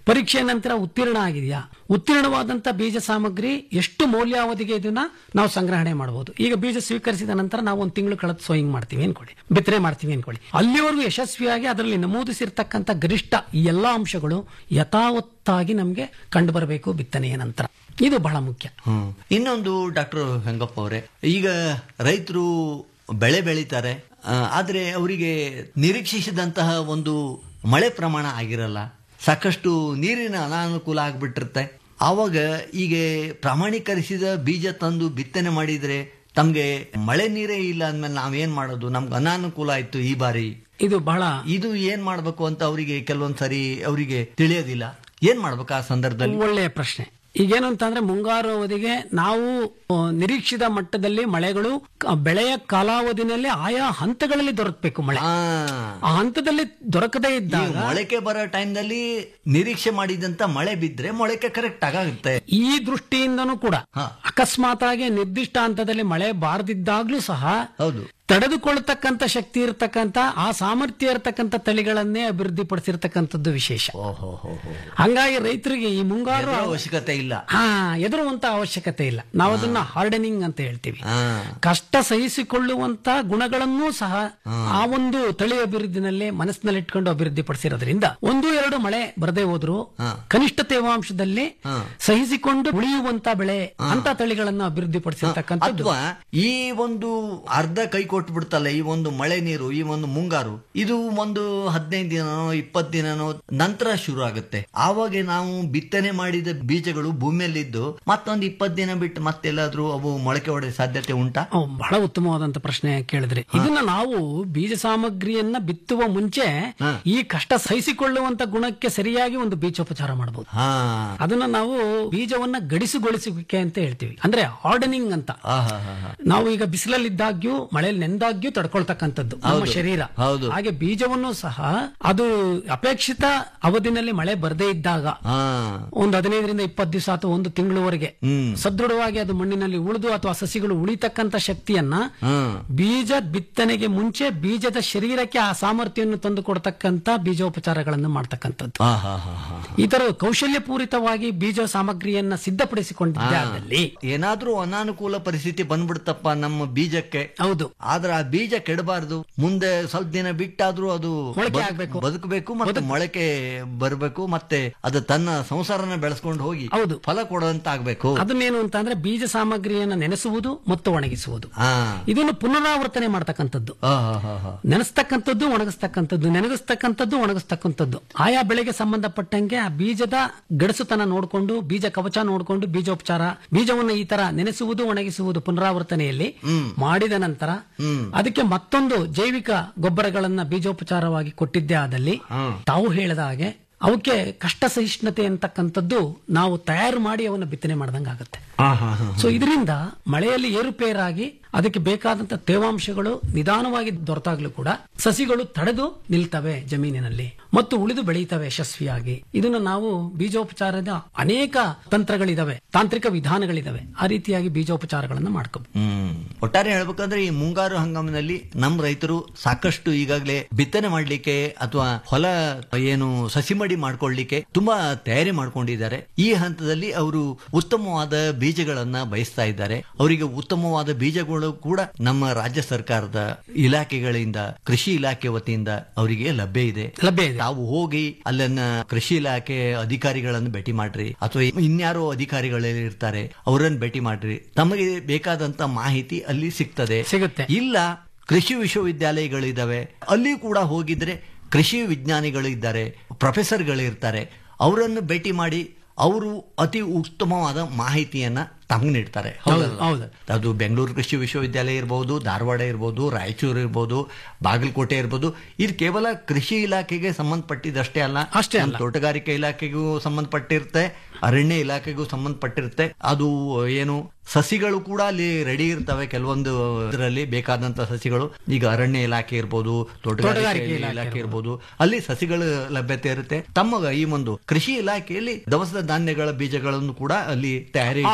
ಪರೀಕ್ಷೆ ನಂತರ ಉತ್ತೀರ್ಣ ಆಗಿದೆಯಾ ಉತ್ತೀರ್ಣವಾದಂತ ಬೀಜ ಸಾಮಗ್ರಿ ಎಷ್ಟು ಮೌಲ್ಯಾವಧಿಗೆ ಇದನ್ನ ನಾವು ಸಂಗ್ರಹಣೆ ಮಾಡಬಹುದು ಈಗ ಬೀಜ ಸ್ವೀಕರಿಸಿದ ನಂತರ ನಾವು ಒಂದು ತಿಂಗಳು ಕಳೆದ ಸೋಯಿಂಗ್ ಮಾಡ್ತೀವಿ ಅನ್ಕೊಳ್ಳಿ ಬಿತ್ತನೆ ಮಾಡ್ತೀವಿ ಅನ್ಕೊಳ್ಳಿ ಅಲ್ಲಿವರೆಗೂ ಯಶಸ್ವಿಯಾಗಿ ಅದರಲ್ಲಿ ನಮೂದಿಸಿರ್ತಕ್ಕಂಥ ಗರಿಷ್ಠ ಈ ಎಲ್ಲಾ ಅಂಶಗಳು ಯಥಾವತ್ತಾಗಿ ನಮಗೆ ಕಂಡು ಬರಬೇಕು ಬಿತ್ತನೆಯ ನಂತರ ಇದು ಬಹಳ ಮುಖ್ಯ ಹ್ಮ್. ಇನ್ನೊಂದು ಡಾಕ್ಟರ್ ಹೆಂಗಪ್ಪ ಅವರೇ ಈಗ ರೈತರು ಬೆಳೆ ಬೆಳೀತಾರೆ ಆ, ಆದ್ರೆ ಅವರಿಗೆ ನಿರೀಕ್ಷಿಸಿದಂತಹ ಒಂದು ಮಳೆ ಪ್ರಮಾಣ ಆಗಿರಲ್ಲ ಸಾಕಷ್ಟು ನೀರಿನ ಅನಾನುಕೂಲ ಆಗ್ಬಿಟ್ಟಿರುತ್ತೆ ಆವಾಗ ಈಗ ಪ್ರಾಮಾಣೀಕರಿಸಿದ ಬೀಜ ತಂದು ಬಿತ್ತನೆ ಮಾಡಿದ್ರೆ ತಮ್ಗೆ ಮಳೆ ನೀರೇ ಇಲ್ಲ ಅಂದ್ಮೇಲೆ ನಾವೇನ್ ಮಾಡೋದು ನಮ್ಗೆ ಅನಾನುಕೂಲ ಆಯ್ತು ಈ ಬಾರಿ ಇದು ಬಹಳ ಇದು ಏನ್ ಮಾಡ್ಬೇಕು ಅಂತ ಅವರಿಗೆ ಕೆಲವೊಂದ್ ಸರಿ ಅವರಿಗೆ ತಿಳಿಯೋದಿಲ್ಲ ಏನ್ ಮಾಡ್ಬೇಕು ಆ ಸಂದರ್ಭದಲ್ಲಿ ಒಳ್ಳೆಯ ಪ್ರಶ್ನೆ ಈಗೇನು ಅಂತಂದ್ರೆ ಮುಂಗಾರು ಅವಧಿಗೆ ನಾವು ಆ, ನಿರೀಕ್ಷಿತ ಮಟ್ಟದಲ್ಲಿ ಮಳೆಗಳು ಕ- ಬೆಳೆಯ ಕಾಲಾವಧಿನಲ್ಲಿ ಆಯಾ ಹಂತಗಳಲ್ಲಿ ದೊರಕಬೇಕು ಮಳೆ ಆ ಆ ಹಂತದಲ್ಲಿ ದೊರಕದೇ ಈ ಇದ್ದಾಗ ಮೊಳಕೆ ಬರೋ ಟೈಮ್ನಲ್ಲಿ ನಿರೀಕ್ಷೆ ಮಾಡಿದಂತ ಮಳೆ ಬಿದ್ರೆ ಮೊಳಕೆ ಕರೆಕ್ಟ್ ಆಗುತ್ತೆ ಈ ದೃಷ್ಟಿಯಿಂದನೂ ಕೂಡ ಹಾ. ಅಕಸ್ಮಾತ್ ಆಗಿ ನಿರ್ದಿಷ್ಟ ಹಂತದಲ್ಲಿ ಮಳೆ ಬಾರದಿದ್ದಾಗ್ಲೂ ಸಹ ಹೌದು ತಡೆದುಕೊಳ್ಳತಕ್ಕಂತ ಶಕ್ತಿ ಇರತಕ್ಕಂತ ಆ ಸಾಮರ್ಥ್ಯ ಇರತಕ್ಕಂತ ತಳಿಗಳನ್ನೇ ಅಭಿವೃದ್ಧಿಪಡಿಸಿರ್ತಕ್ಕಂಥದ್ದು ವಿಶೇಷ ಓಹೋ ಹೋ ಹೋ ಹಂಗಾಗಿ ರೈತರಿಗೆ ಈ ಮುಂಗಾರು ಹೆದರೋ ಅವಶ್ಯಕತೆ ಇಲ್ಲ ಹಾ ಎದುರುವಂತ ಅವಶ್ಯಕತೆ ಇಲ್ಲ ನಾವು ಅದನ್ನ ಹಾರ್ಡನಿಂಗ್ ಅಂತ ಹೇಳ್ತೀವಿ ಹಾ ಕಷ್ಟ ಸಹಿಸಿಕೊಳ್ಳುವಂತ ಗುಣಗಳನ್ನೂ ಸಹ ಆ ಒಂದು ತಳಿ ಅಭಿವೃದ್ಧಿನಲ್ಲಿ ಮನಸ್ಸಿನಲ್ಲಿ ಇಟ್ಕೊಂಡು ಅಭಿವೃದ್ಧಿ ಪಡಿಸಿರೋದ್ರಿಂದ ಒಂದು ಎರಡು ಮಳೆ ಬರದೇ ಹೋದ್ರು ಕನಿಷ್ಠ ತೇವಾಂಶದಲ್ಲಿ ಸಹಿಸಿಕೊಂಡು ಉಳಿಯುವಂತ ಬೆಳೆ ಅಂತ ತಳಿಗಳನ್ನು ಅಭಿವೃದ್ಧಿ ಪಡಿಸಿರ್ತಕ್ಕಂಥದ್ದು ಅಥವಾ ಈ ಒಂದು ಅರ್ಧ ಕೈ ಕೊಟ್ಟು ಬಿಡ್ತಲ್ಲ ಈ ಒಂದು ಮಳೆ ನೀರು ಈ ಒಂದು ಮುಂಗಾರು ಇದು ಒಂದು ಹದಿನೈದು ದಿನನೋ ಇಪ್ಪತ್ತು ದಿನನೋ ನಂತರ ಶುರು ಆಗುತ್ತೆ ಆವಾಗ ನಾವು ಬಿತ್ತನೆ ಮಾಡಿದ ಬೀಜಗಳು ಭೂಮಿಯಲ್ಲಿದ್ದು ಮತ್ತೊಂದು ಇಪ್ಪತ್ತು ದಿನ ಬಿಟ್ಟು ಮತ್ತೆಲ್ಲಾದ್ರೂ ಅವು ಮೊಳಕೆ ಹೊಡೆಯ ಸಾಧ್ಯತೆ ಉಂಟಾ ಅವ್ ಬಹಳ ಉತ್ತಮವಾದಂತ ಪ್ರಶ್ನೆ ಕೇಳಿದ್ರಿ ಇದನ್ನ ನಾವು ಬೀಜ ಸಾಮಗ್ರಿಯನ್ನ ಬಿತ್ತುವ ಮುಂಚೆ ಈ ಕಷ್ಟ ಸಹಿಸಿಕೊಳ್ಳುವಂತ ಗುಣಕ್ಕೆ ಸರಿಯಾಗಿ ಒಂದು ಬೀಜೋಪಚಾರ ಮಾಡಬಹುದು ಹಾ ಅದನ್ನ ನಾವು ಬೀಜವನ್ನ ಗಡಿಸುಗೊಳಿಸುವಿಕೆ ಅಂತ ಹೇಳ್ತೀವಿ ಅಂದ್ರೆ ಹಾರ್ಡನಿಂಗ್ ಅಂತ ಆಹಾ, ಹಾ, ಹಾ. ನಾವು ಈಗ ಬಿಸಿಲಲ್ಲಿದ್ದಾಗ್ಯೂ ಮಳೆಯಲ್ಲಿ ನೆಂದಾಗ್ಯೂ ತಡ್ಕೊಳ್ತಕ್ಕಂಥದ್ದು ನಮ್ಮ ಹೌದು. ಶರೀರ ಹೌದು. ಹಾಗೆ ಬೀಜವನ್ನು ಸಹ ಅದು ಅಪೇಕ್ಷಿತ ಅವಧಿನಲ್ಲಿ ಮಳೆ ಬರದೇ ಇದ್ದಾಗ ಹಾ ಒಂದು ಹದಿನೈದರಿಂದ ಇಪ್ಪತ್ತು ದಿವಸ ಅಥವಾ ಒಂದು ತಿಂಗಳವರೆಗೆ ಹ್ಮ್. ಸದೃಢವಾಗಿ ಅದು ಮಣ್ಣಿನಲ್ಲಿ ಉಳಿದು ಅಥವಾ ಸಸಿಗಳು ಉಳಿತಕ್ಕಂತ ಶಕ್ತಿಯನ್ನ ಹ್ಮ್. ಬೀಜ ಬಿತ್ತನೆಗೆ ಮುಂಚೆ ಬೀಜದ ಶರೀರಕ್ಕೆ ಆ ಸಾಮರ್ಥ್ಯವನ್ನು ತಂದು ಕೊಡ್ತಕ್ಕಂತ ಬೀಜೋಪಚಾರಗಳನ್ನು ಮಾಡ್ತಕ್ಕಂಥದ್ದು ಹಾ ಹಾ ಹಾ ಹಾ ಈ ತರ ಕೌಶಲ್ಯಪೂರಿತವಾಗಿ ಬೀಜ ಸಾಮಗ್ರಿಯನ್ನ ಸಿದ್ಧಪಡಿಸಿಕೊಂಡಿದ್ದೆ ಆದಲ್ಲಿ ಏನಾದ್ರೂ ಅನಾನುಕೂಲ ಪರಿಸ್ಥಿತಿ ಬಂದ್ಬಿಡ್ತಪ್ಪ ನಮ್ಮ ಬೀಜಕ್ಕೆ ಹೌದು ಆದ್ರೆ ಆ ಬೀಜ ಕೆಡಬಾರ್ದು ಮುಂದೆ ಸ್ವಲ್ಪ ದಿನ ಬಿಟ್ಟಾದ್ರೂ ಅದು ಮೊಳಕೆ ಬದುಕ್- ಆಗ್ಬೇಕು. ಬದುಕಬೇಕು ಮತ್ತೆ ಮೊಳಕೆ ಬರಬೇಕು ಮತ್ತೆ ಅದು ತನ್ನ ಸಂಸಾರನ ಬೆಳೆಸ್ಕೊಂಡು ಹೋಗಿ ಹೌದು. ಫಲ ಕೊಡುವಂತ ಆಗ್ಬೇಕು ಅದನ್ನೇನು ಅಂತ ಅಂದ್ರೆ ಬೀಜ ಸಾಮಗ್ರಿಯನ್ನ ನೆನೆಸುವುದು ಮತ್ತು ಒಣಗಿಸುವುದು ಹಾ ಇದನ್ನು ಪುನರಾವರ್ತನೆ ಮಾಡ್ತಕ್ಕಂಥದ್ದು ಆ, ಹಾ, ಹಾ, ಹಾ. ನೆನೆಸ್ತಕ್ಕಂಥದ್ದು ಒಣಗಿಸ್ತಕ್ಕಂಥದ್ದು ನೆನಗಿಸ್ತಕ್ಕಂಥದ್ದು ಒಣಗಿಸ್ತಕ್ಕಂಥದ್ದು ಆಯಾ ಬೆಳೆಗೆ ಸಂಬಂಧಪಟ್ಟಂಗೆ ಆ ಬೀಜದ ಗಡಸುತನ ನೋಡಿಕೊಂಡು ಬೀಜ ಕವಚ ನೋಡಿಕೊಂಡು ಬೀಜೋಪಚಾರ ಬೀಜವನ್ನು ಈ ತರ ನೆನೆಸುವುದು ಒಣಗಿಸುವುದು ಪುನರಾವರ್ತನೆಯಲ್ಲಿ ಮಾಡಿದ ನಂತರ ಅದಕ್ಕೆ ಮತ್ತೊಂದು ಜೈವಿಕ ಗೊಬ್ಬರಗಳನ್ನ ಬೀಜೋಪಚಾರವಾಗಿ ಕೊಟ್ಟಿದ್ದೇ ಆದಲ್ಲಿ ತಾವು ಹೇಳಿದ ಹಾಗೆ ಅವಕ್ಕೆ ಕಷ್ಟ ಸಹಿಷ್ಣುತೆ ಅಂತಕ್ಕಂಥದ್ದು ನಾವು ತಯಾರು ಮಾಡಿ ಅವನ್ನ ಬಿತ್ತನೆ ಮಾಡ್ದಂಗೆ ಆಗುತ್ತೆ ಆ, ಹಾ, ಹಾ. ಸೊ ಇದರಿಂದ ಮಳೆಯಲ್ಲಿ ಏರುಪೇರಾಗಿ ಅದಕ್ಕೆ ಬೇಕಾದಂತ ತೇವಾಂಶಗಳು ನಿಧಾನವಾಗಿ ದೊರೆತಾಗ್ಲೂ ಕೂಡ ಸಸಿಗಳು ತಡೆದು ನಿಲ್ತವೆ ಜಮೀನಿನಲ್ಲಿ ಮತ್ತು ಉಳಿದು ಬೆಳೀತವೆ ಯಶಸ್ವಿಯಾಗಿ ಇದನ್ನು ನಾವು ಬೀಜೋಪಚಾರದ ಅನೇಕ ತಂತ್ರಗಳಿದಾವೆ ತಾಂತ್ರಿಕ ವಿಧಾನಗಳಿದಾವೆ ಆ ರೀತಿಯಾಗಿ ಬೀಜೋಪಚಾರಗಳನ್ನು ಮಾಡ್ಕೋಬೇಕು ಹ್ಮ್ ಒಟ್ಟಾರೆ ಹೇಳ್ಬೇಕಂದ್ರೆ ಈ ಮುಂಗಾರು ಹಂಗಾಮಿನಲ್ಲಿ ನಮ್ಮ ರೈತರು ಸಾಕಷ್ಟು ಈಗಾಗಲೇ ಬಿತ್ತನೆ ಮಾಡ್ಲಿಕ್ಕೆ ಅಥವಾ ಹೊಲ ಏನು ಸಸಿಮಡಿ ಮಾಡ್ಕೊಳ್ಳಿಕ್ಕೆ ತುಂಬಾ ತಯಾರಿ ಮಾಡ್ಕೊಂಡಿದ್ದಾರೆ ಈ ಹಂತದಲ್ಲಿ ಅವರು ಉತ್ತಮವಾದ ಬೀಜಗಳನ್ನ ಬಯಸ್ತಾ ಇದ್ದಾರೆ ಅವರಿಗೆ ಉತ್ತಮವಾದ ಬೀಜಗಳು ಕೂಡ ನಮ್ಮ ರಾಜ್ಯ ಸರ್ಕಾರದ ಇಲಾಖೆಗಳಿಂದ ಕೃಷಿ ಇಲಾಖೆ ವತಿಯಿಂದ ಅವರಿಗೆ ಲಭ್ಯ ಇದೆ ಲಭ್ಯ ಇದೆ ತಾವು ಹೋಗಿ ಅಲ್ಲನ್ನ ಕೃಷಿ ಇಲಾಖೆ ಅಧಿಕಾರಿಗಳನ್ನು ಭೇಟಿ ಮಾಡ್ರಿ ಅಥವಾ ಇನ್ಯಾರೋ ಅಧಿಕಾರಿಗಳು ಇರ್ತಾರೆ ಅವರನ್ನು ಭೇಟಿ ಮಾಡ್ರಿ ತಮಗೆ ಬೇಕಾದಂತ ಮಾಹಿತಿ ಅಲ್ಲಿ ಸಿಗ್ತದೆ ಸಿಗುತ್ತೆ. ಇಲ್ಲ ಕೃಷಿ ವಿಶ್ವವಿದ್ಯಾಲಯಗಳಿದಾವೆ ಅಲ್ಲಿ ಕೂಡ ಹೋಗಿದ್ರೆ ಕೃಷಿ ವಿಜ್ಞಾನಿಗಳು ಇದ್ದಾರೆ ಪ್ರೊಫೆಸರ್ಗಳು ಇರ್ತಾರೆ ಅವರನ್ನು ಭೇಟಿ ಮಾಡಿ ಅವರು ಅತಿ ಉತ್ತಮವಾದ ಮಾಹಿತಿಯನ್ನ ತಮಗೆ ನೀಡ್ತಾರೆ ಹೌದಲ್ಲ? ಹೌದು. ಅದು ಬೆಂಗಳೂರು ಕೃಷಿ ವಿಶ್ವವಿದ್ಯಾಲಯ ಇರ್ಬೋದು ಧಾರವಾಡ ಇರ್ಬೋದು ರಾಯಚೂರು ಇರ್ಬೋದು ಬಾಗಲಕೋಟೆ ಇರ್ಬೋದು ಇದು ಕೇವಲ ಕೃಷಿ ಇಲಾಖೆಗೆ ಸಂಬಂಧಪಟ್ಟಿದ್ದಷ್ಟೇ ಅಲ್ಲ ಅಷ್ಟೇ ಅಲ್ಲ. ನಮ್ಮ ತೋಟಗಾರಿಕೆ ಇಲಾಖೆಗೂ ಸಂಬಂಧಪಟ್ಟಿರುತ್ತೆ ಅರಣ್ಯ ಇಲಾಖೆಗೂ ಸಂಬಂಧಪಟ್ಟಿರುತ್ತೆ ಅದು ಏನು ಸಸಿಗಳು ಕೂಡ ಅಲ್ಲಿ ರೆಡಿ ಇರ್ತವೆ ಕೆಲವೊಂದು ಇದರಲ್ಲಿ ಬೇಕಾದಂತ ಸಸಿಗಳು ಈಗ ಅರಣ್ಯ ಇಲಾಖೆ ಇರ್ಬೋದು ತೋಟಗಾರಿಕೆ ತೋಟಗಾರಿಕೆ ಇಲಾಖೆ ಇಲಾಖೆ ಇರ್ಬೋದು ಅಲ್ಲಿ ಸಸಿಗಳ ಲಭ್ಯತೆ ಇರುತ್ತೆ ತಮ್ಮ ಈ ಒಂದು ಕೃಷಿ ಇಲಾಖೆಯಲ್ಲಿ ದವಸದ ಧಾನ್ಯಗಳ ಬೀಜಗಳನ್ನು ಕೂಡ ಅಲ್ಲಿ ತಯಾರಿ ಆಹಾರ ಇಟ್ಟಿರ್ತಾರೆ.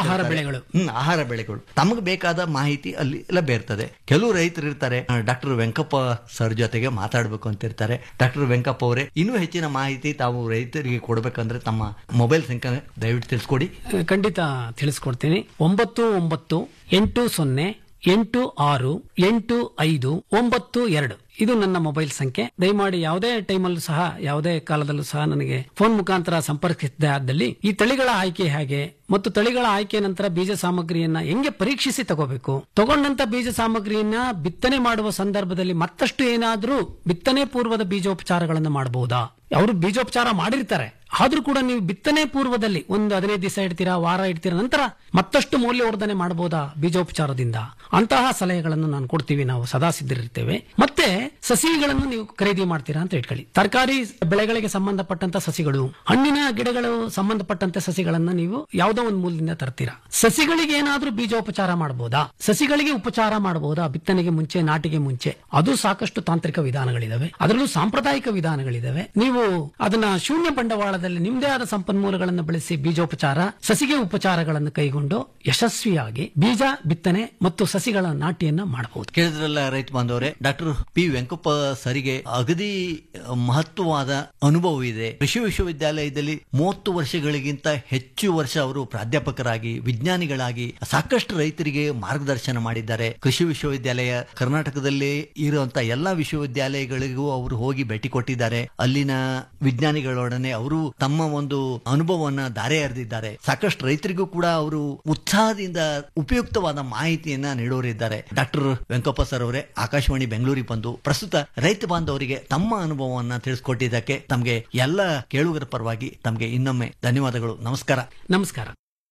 ಬೆಳೆಗಳು ಹ್ಮ್ ಆಹಾರ ಬೆಳೆಗಳು ತಮಗೆ ಬೇಕಾದ ಮಾಹಿತಿ ಅಲ್ಲಿ ಲಭ್ಯ ಇರ್ತದೆ ಕೆಲವು ರೈತರು ಇರ್ತಾರೆ ಡಾಕ್ಟರ್ ವೆಂಕಪ್ಪ ಸರ್ ಜೊತೆಗೆ ಮಾತಾಡಬೇಕು ಅಂತ ಇರ್ತಾರೆ ಡಾಕ್ಟರ್ ವೆಂಕಪ್ಪ ಅವರೇ ಇನ್ನೂ ಹೆಚ್ಚಿನ ಮಾಹಿತಿ ತಾವು ರೈತರಿಗೆ ಕೊಡಬೇಕಂದ್ರೆ ತಮ್ಮ ಮೊಬೈಲ್ ಸಂಖ್ಯೆ ದಯವಿಟ್ಟು ತಿಳಿಸ್ಕೊಡಿ ಖಂಡಿತ ತಿಳಿಸ್ಕೊಡ್ತೀನಿ ಒಂಬತ್ತು ಒಂಬತ್ತು ಎಂಟು ಸೊನ್ನೆ ಎಂಟು ಆರು ಎಂಟು ಐದು ಒಂಬತ್ತು ಎರಡು ಇದು ನನ್ನ ಮೊಬೈಲ್ ಸಂಖ್ಯೆ ದಯಮಾಡಿ ಯಾವುದೇ ಟೈಮಲ್ಲೂ ಸಹ ಯಾವುದೇ ಕಾಲದಲ್ಲೂ ಸಹ ನನಗೆ ಫೋನ್ ಮುಖಾಂತರ ಸಂಪರ್ಕಿಸಿದ್ದೆ ಆದಲ್ಲಿ ಈ ತಳಿಗಳ ಆಯ್ಕೆ ಹೇಗೆ ಮತ್ತು ತಳಿಗಳ ಆಯ್ಕೆ ನಂತರ ಬೀಜ ಸಾಮಗ್ರಿಯನ್ನ ಹೆಂಗೆ ಪರೀಕ್ಷಿಸಿ ತಗೋಬೇಕು ತಗೊಂಡಂತ ಬೀಜ ಸಾಮಗ್ರಿಯನ್ನ ಬಿತ್ತನೆ ಮಾಡುವ ಸಂದರ್ಭದಲ್ಲಿ ಮತ್ತಷ್ಟು ಏನಾದ್ರೂ ಬಿತ್ತನೆ ಪೂರ್ವದ ಬೀಜೋಪಚಾರಗಳನ್ನು ಮಾಡಬಹುದಾ ಅವರು ಬೀಜೋಪಚಾರ ಮಾಡಿರ್ತಾರೆ ಆದ್ರೂ ಕೂಡ ನೀವು ಬಿತ್ತನೆ ಪೂರ್ವದಲ್ಲಿ ಒಂದು ಹದಿನೈದು ದಿವಸ ಇಡ್ತೀರಾ ವಾರ ಇಡ್ತೀರಾ ನಂತರ ಮತ್ತಷ್ಟು ಮೌಲ್ಯವರ್ಧನೆ ಮಾಡಬಹುದಾ ಬೀಜೋಪಚಾರದಿಂದ ಅಂತಹ ಸಲಹೆಗಳನ್ನು ನಾನು ಕೊಡ್ತೀವಿ ನಾವು ಸದಾ ಸಿದ್ಧರಿರ್ತೇವೆ ಮತ್ತೆ ಸಸಿಗಳನ್ನು ನೀವು ಖರೀದಿ ಮಾಡ್ತೀರಾ ಅಂತ ಇಟ್ಕೊಳ್ಳಿ ತರಕಾರಿ ಬೆಳೆಗಳಿಗೆ ಸಂಬಂಧಪಟ್ಟಂತ ಸಸಿಗಳು ಹಣ್ಣಿನ ಗಿಡಗಳು ಸಂಬಂಧಪಟ್ಟಂತ ಸಸಿಗಳನ್ನ ನೀವು ಯಾವುದೋ ಒಂದು ಮೂಲದಿಂದ ತರ್ತೀರಾ ಸಸಿಗಳಿಗೆ ಏನಾದ್ರೂ ಬೀಜೋಪಚಾರ ಮಾಡಬಹುದಾ ಸಸಿಗಳಿಗೆ ಉಪಚಾರ ಮಾಡಬಹುದಾ ಬಿತ್ತನೆಗೆ ಮುಂಚೆ ನಾಟಿಗೆ ಮುಂಚೆ ಅದು ಸಾಕಷ್ಟು ತಾಂತ್ರಿಕ ವಿಧಾನಗಳಿದಾವೆ ಅದರಲ್ಲೂ ಸಾಂಪ್ರದಾಯಿಕ ವಿಧಾನಗಳಿದಾವೆ ನೀವು ಅದನ್ನ ಶೂನ್ಯ ಬಂಡವಾಳದಲ್ಲಿ ನಿಮ್ದೇ ಆದ ಸಂಪನ್ಮೂಲಗಳನ್ನು ಬಳಸಿ ಬೀಜೋಪಚಾರ ಸಸಿಗೆ ಉಪಚಾರಗಳನ್ನು ಕೈಗೊಂಡು ಯಶಸ್ವಿಯಾಗಿ ಬೀಜ ಬಿತ್ತನೆ ಮತ್ತು ಸಸಿಗಳ ನಾಟಿಯನ್ನ ಮಾಡಬಹುದು ಕೇಳಿದ್ರಲ್ಲ ರೈತ ಬಾಂಧವರೇ ಡಾಕ್ಟರ್ ಪಿ ವೆಂಕಪ್ಪ ಸರಿಗೆ ಅಗದಿ ಮಹತ್ವವಾದ ಅನುಭವ ಇದೆ ಕೃಷಿ ವಿಶ್ವವಿದ್ಯಾಲಯದಲ್ಲಿ ಮೂವತ್ತು ವರ್ಷಗಳಿಗಿಂತ ಹೆಚ್ಚು ವರ್ಷ ಅವರು ಪ್ರಾಧ್ಯಾಪಕರಾಗಿ ವಿಜ್ಞಾನಿಗಳಾಗಿ ಸಾಕಷ್ಟು ರೈತರಿಗೆ ಮಾರ್ಗದರ್ಶನ ಮಾಡಿದ್ದಾರೆ ಕೃಷಿ ವಿಶ್ವವಿದ್ಯಾಲಯ ಕರ್ನಾಟಕದಲ್ಲಿ ಇರುವಂತ ಎಲ್ಲಾ ವಿಶ್ವವಿದ್ಯಾಲಯಗಳಿಗೂ ಅವರು ಹೋಗಿ ಭೇಟಿ ಕೊಟ್ಟಿದ್ದಾರೆ ಅಲ್ಲಿನ ವಿಜ್ಞಾನಿಗಳೊಡನೆ ಅವರು ತಮ್ಮ ಒಂದು ಅನುಭವವನ್ನ ದಾರೆ ಎರೆದಿದ್ದಾರೆ ಸಾಕಷ್ಟು ರೈತರಿಗೂ ಕೂಡ ಅವರು ಉತ್ಸಾಹದಿಂದ ಉಪಯುಕ್ತವಾದ ಮಾಹಿತಿಯನ್ನ ನೀಡೋರಿದ್ದಾರೆ ಡಾಕ್ಟರ್ ವೆಂಕಪ್ಪ ಸರ್ ಅವರೇ ಆಕಾಶವಾಣಿ ಬೆಂಗಳೂರಿಗೆ ಬಂದು ಪ್ರಸ್ತುತ ರೈತ ಬಾಂಧವರಿಗೆ ತಮ್ಮ ಅನುಭವವನ್ನ ತಿಳಿಸ್ಕೊಟ್ಟಿದ್ದಕ್ಕೆ ತಮಗೆ ಎಲ್ಲ ಕೇಳುಗರ ಪರವಾಗಿ ತಮಗೆ ಇನ್ನೊಮ್ಮೆ ಧನ್ಯವಾದಗಳು ನಮಸ್ಕಾರ ನಮಸ್ಕಾರ